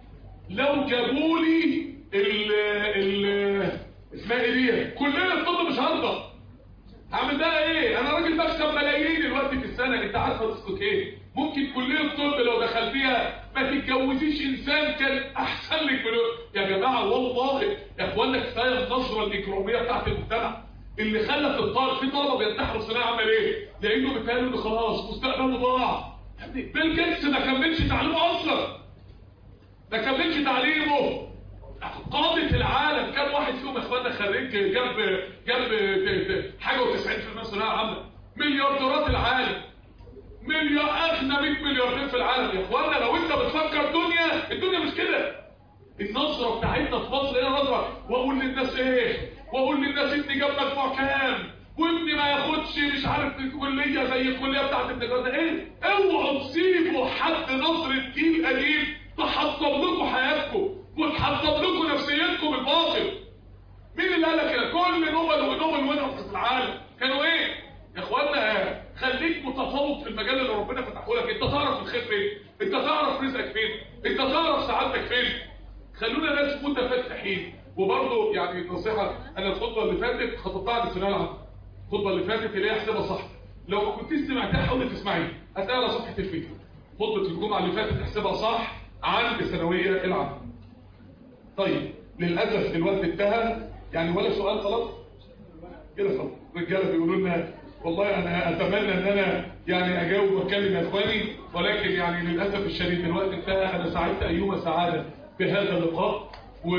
لو جابوا لي ال ال اسمها ايه دي كليه الطب مش هرضى هعمل بقى ايه انا راجل بكسب ملايين الوقت في السنه انت عارف رزقك ايه ممكن كليه الطب لو دخلتيها ما تتجوزيش انسان كان احسن لك من يا جماعه والله يا اخوانا كفايه النظره الاجراميه بتاعت المجتمع اللي خلت الطالب في طلبه بينتحروا ثانويه عامه ليه؟ لانه بيتهيأله ان خلاص مستقبله ضاع بيل جيتس ما كملش تعليمه اصلا ما كملش تعليمه قادة العالم كم واحد فيهم يا اخوانا خريج جاب جاب حاجه و90% ثانويه عامه مليارديرات العالم مليار اغنى 100 ملياردير في العالم يا اخوانا لو انت بتفكر دنيا الدنيا مش كده النظره بتاعتنا في مصر هنا نظره واقول للناس ايه واقول للناس ابني جاب مجموع كام وابني ما ياخدش مش عارف الكليه زي الكليه بتاعت التجاره ده ايه اوعوا تسيبوا حد نظره جيل قديم تحطم لكم حياتكم وتحطم لكم نفسيتكم الباطل مين اللي قال لك كده كل نوبل ونوبل وينرز في العالم كانوا ايه يا اخوانا خليك متفوق في المجال اللي ربنا فتحه لك انت تعرف الخير فين انت تعرف رزقك فين انت تعرف سعادتك فين خلونا ناس متفتحين وبرضه يعني نصيحه انا الخطبه اللي فاتت خطبتها عن الثانويه العامه الخطبه اللي فاتت اللي هي احسبها صح لو ما كنتيش سمعتها حاولي تسمعيها هتلاقيها على صفحه الفيديو خطبه الجمعه اللي فاتت احسبها صح عن الثانويه العامه طيب للاسف الوقت انتهى يعني ولا سؤال خلاص كده خلاص الرجاله بيقولوا لنا والله انا اتمنى ان انا يعني اجاوب واتكلم يا اخواني ولكن يعني للاسف الشديد الوقت انتهى انا سعدت ايوم سعاده بهذا اللقاء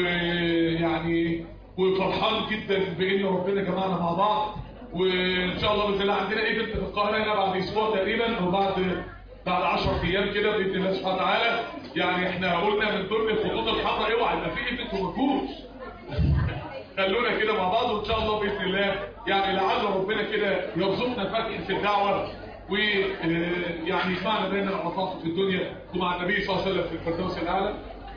ويعني وفرحان جدا بان ربنا جمعنا مع بعض وان شاء الله باذن الله عندنا ايفنت في القاهره هنا بعد اسبوع تقريبا او بعد بعد 10 ايام كده باذن الله سبحانه وتعالى يعني احنا قلنا من ضمن الخطوط الحمراء اوعى يبقى في ايفنت ومفهوش خلونا كده مع بعض وان شاء الله باذن الله يعني لعل ربنا كده يرزقنا فتح في الدعوه ويعني يجمعنا بين العطاء في الدنيا ومع النبي صلى الله عليه وسلم في الفردوس الاعلى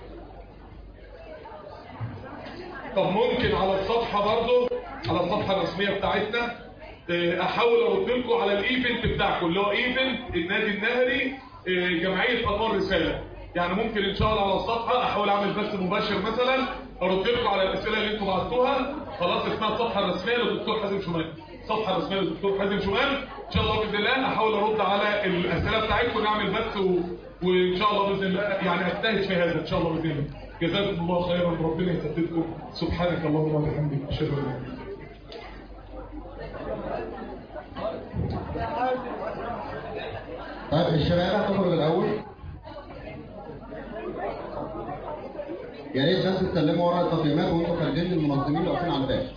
طب ممكن على الصفحه برضه على الصفحه الرسميه بتاعتنا احاول ارد لكم على الايفنت بتاعكم اللي هو ايفنت النادي النهري جمعيه انوار رساله يعني ممكن ان شاء الله على الصفحه احاول اعمل بث مباشر مثلا ارد لكم على الاسئله اللي انتم بعتوها خلاص اسمها الصفحه الرسميه للدكتور حازم شومان الصفحه الرسميه للدكتور حازم شومان ان شاء الله باذن الله احاول ارد على الاسئله بتاعتكم نعمل بث و... وان شاء الله باذن الله يعني اجتهد في هذا ان شاء الله باذن الله جزاكم الله خيرا ربنا يسددكم سبحانك اللهم وبحمدك اشهد ان لا اله الا طيب الشباب هتخرج الاول يا ريت بس تسلموا ورقه التقييمات وانتم خارجين للمنظمين اللي واقفين على الباب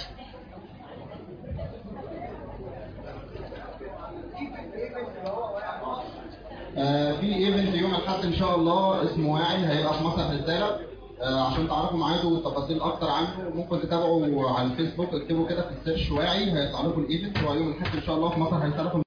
آه في ايفنت يوم الاحد ان شاء الله اسمه واعي هيبقى في مسرح رساله آه عشان تعرفوا ميعاده والتفاصيل اكتر عنه ممكن تتابعوا على الفيسبوك اكتبوا كده في السيرش واعي هيطلع لكم الايفنت هو يوم الاحد ان شاء الله في مسرح رساله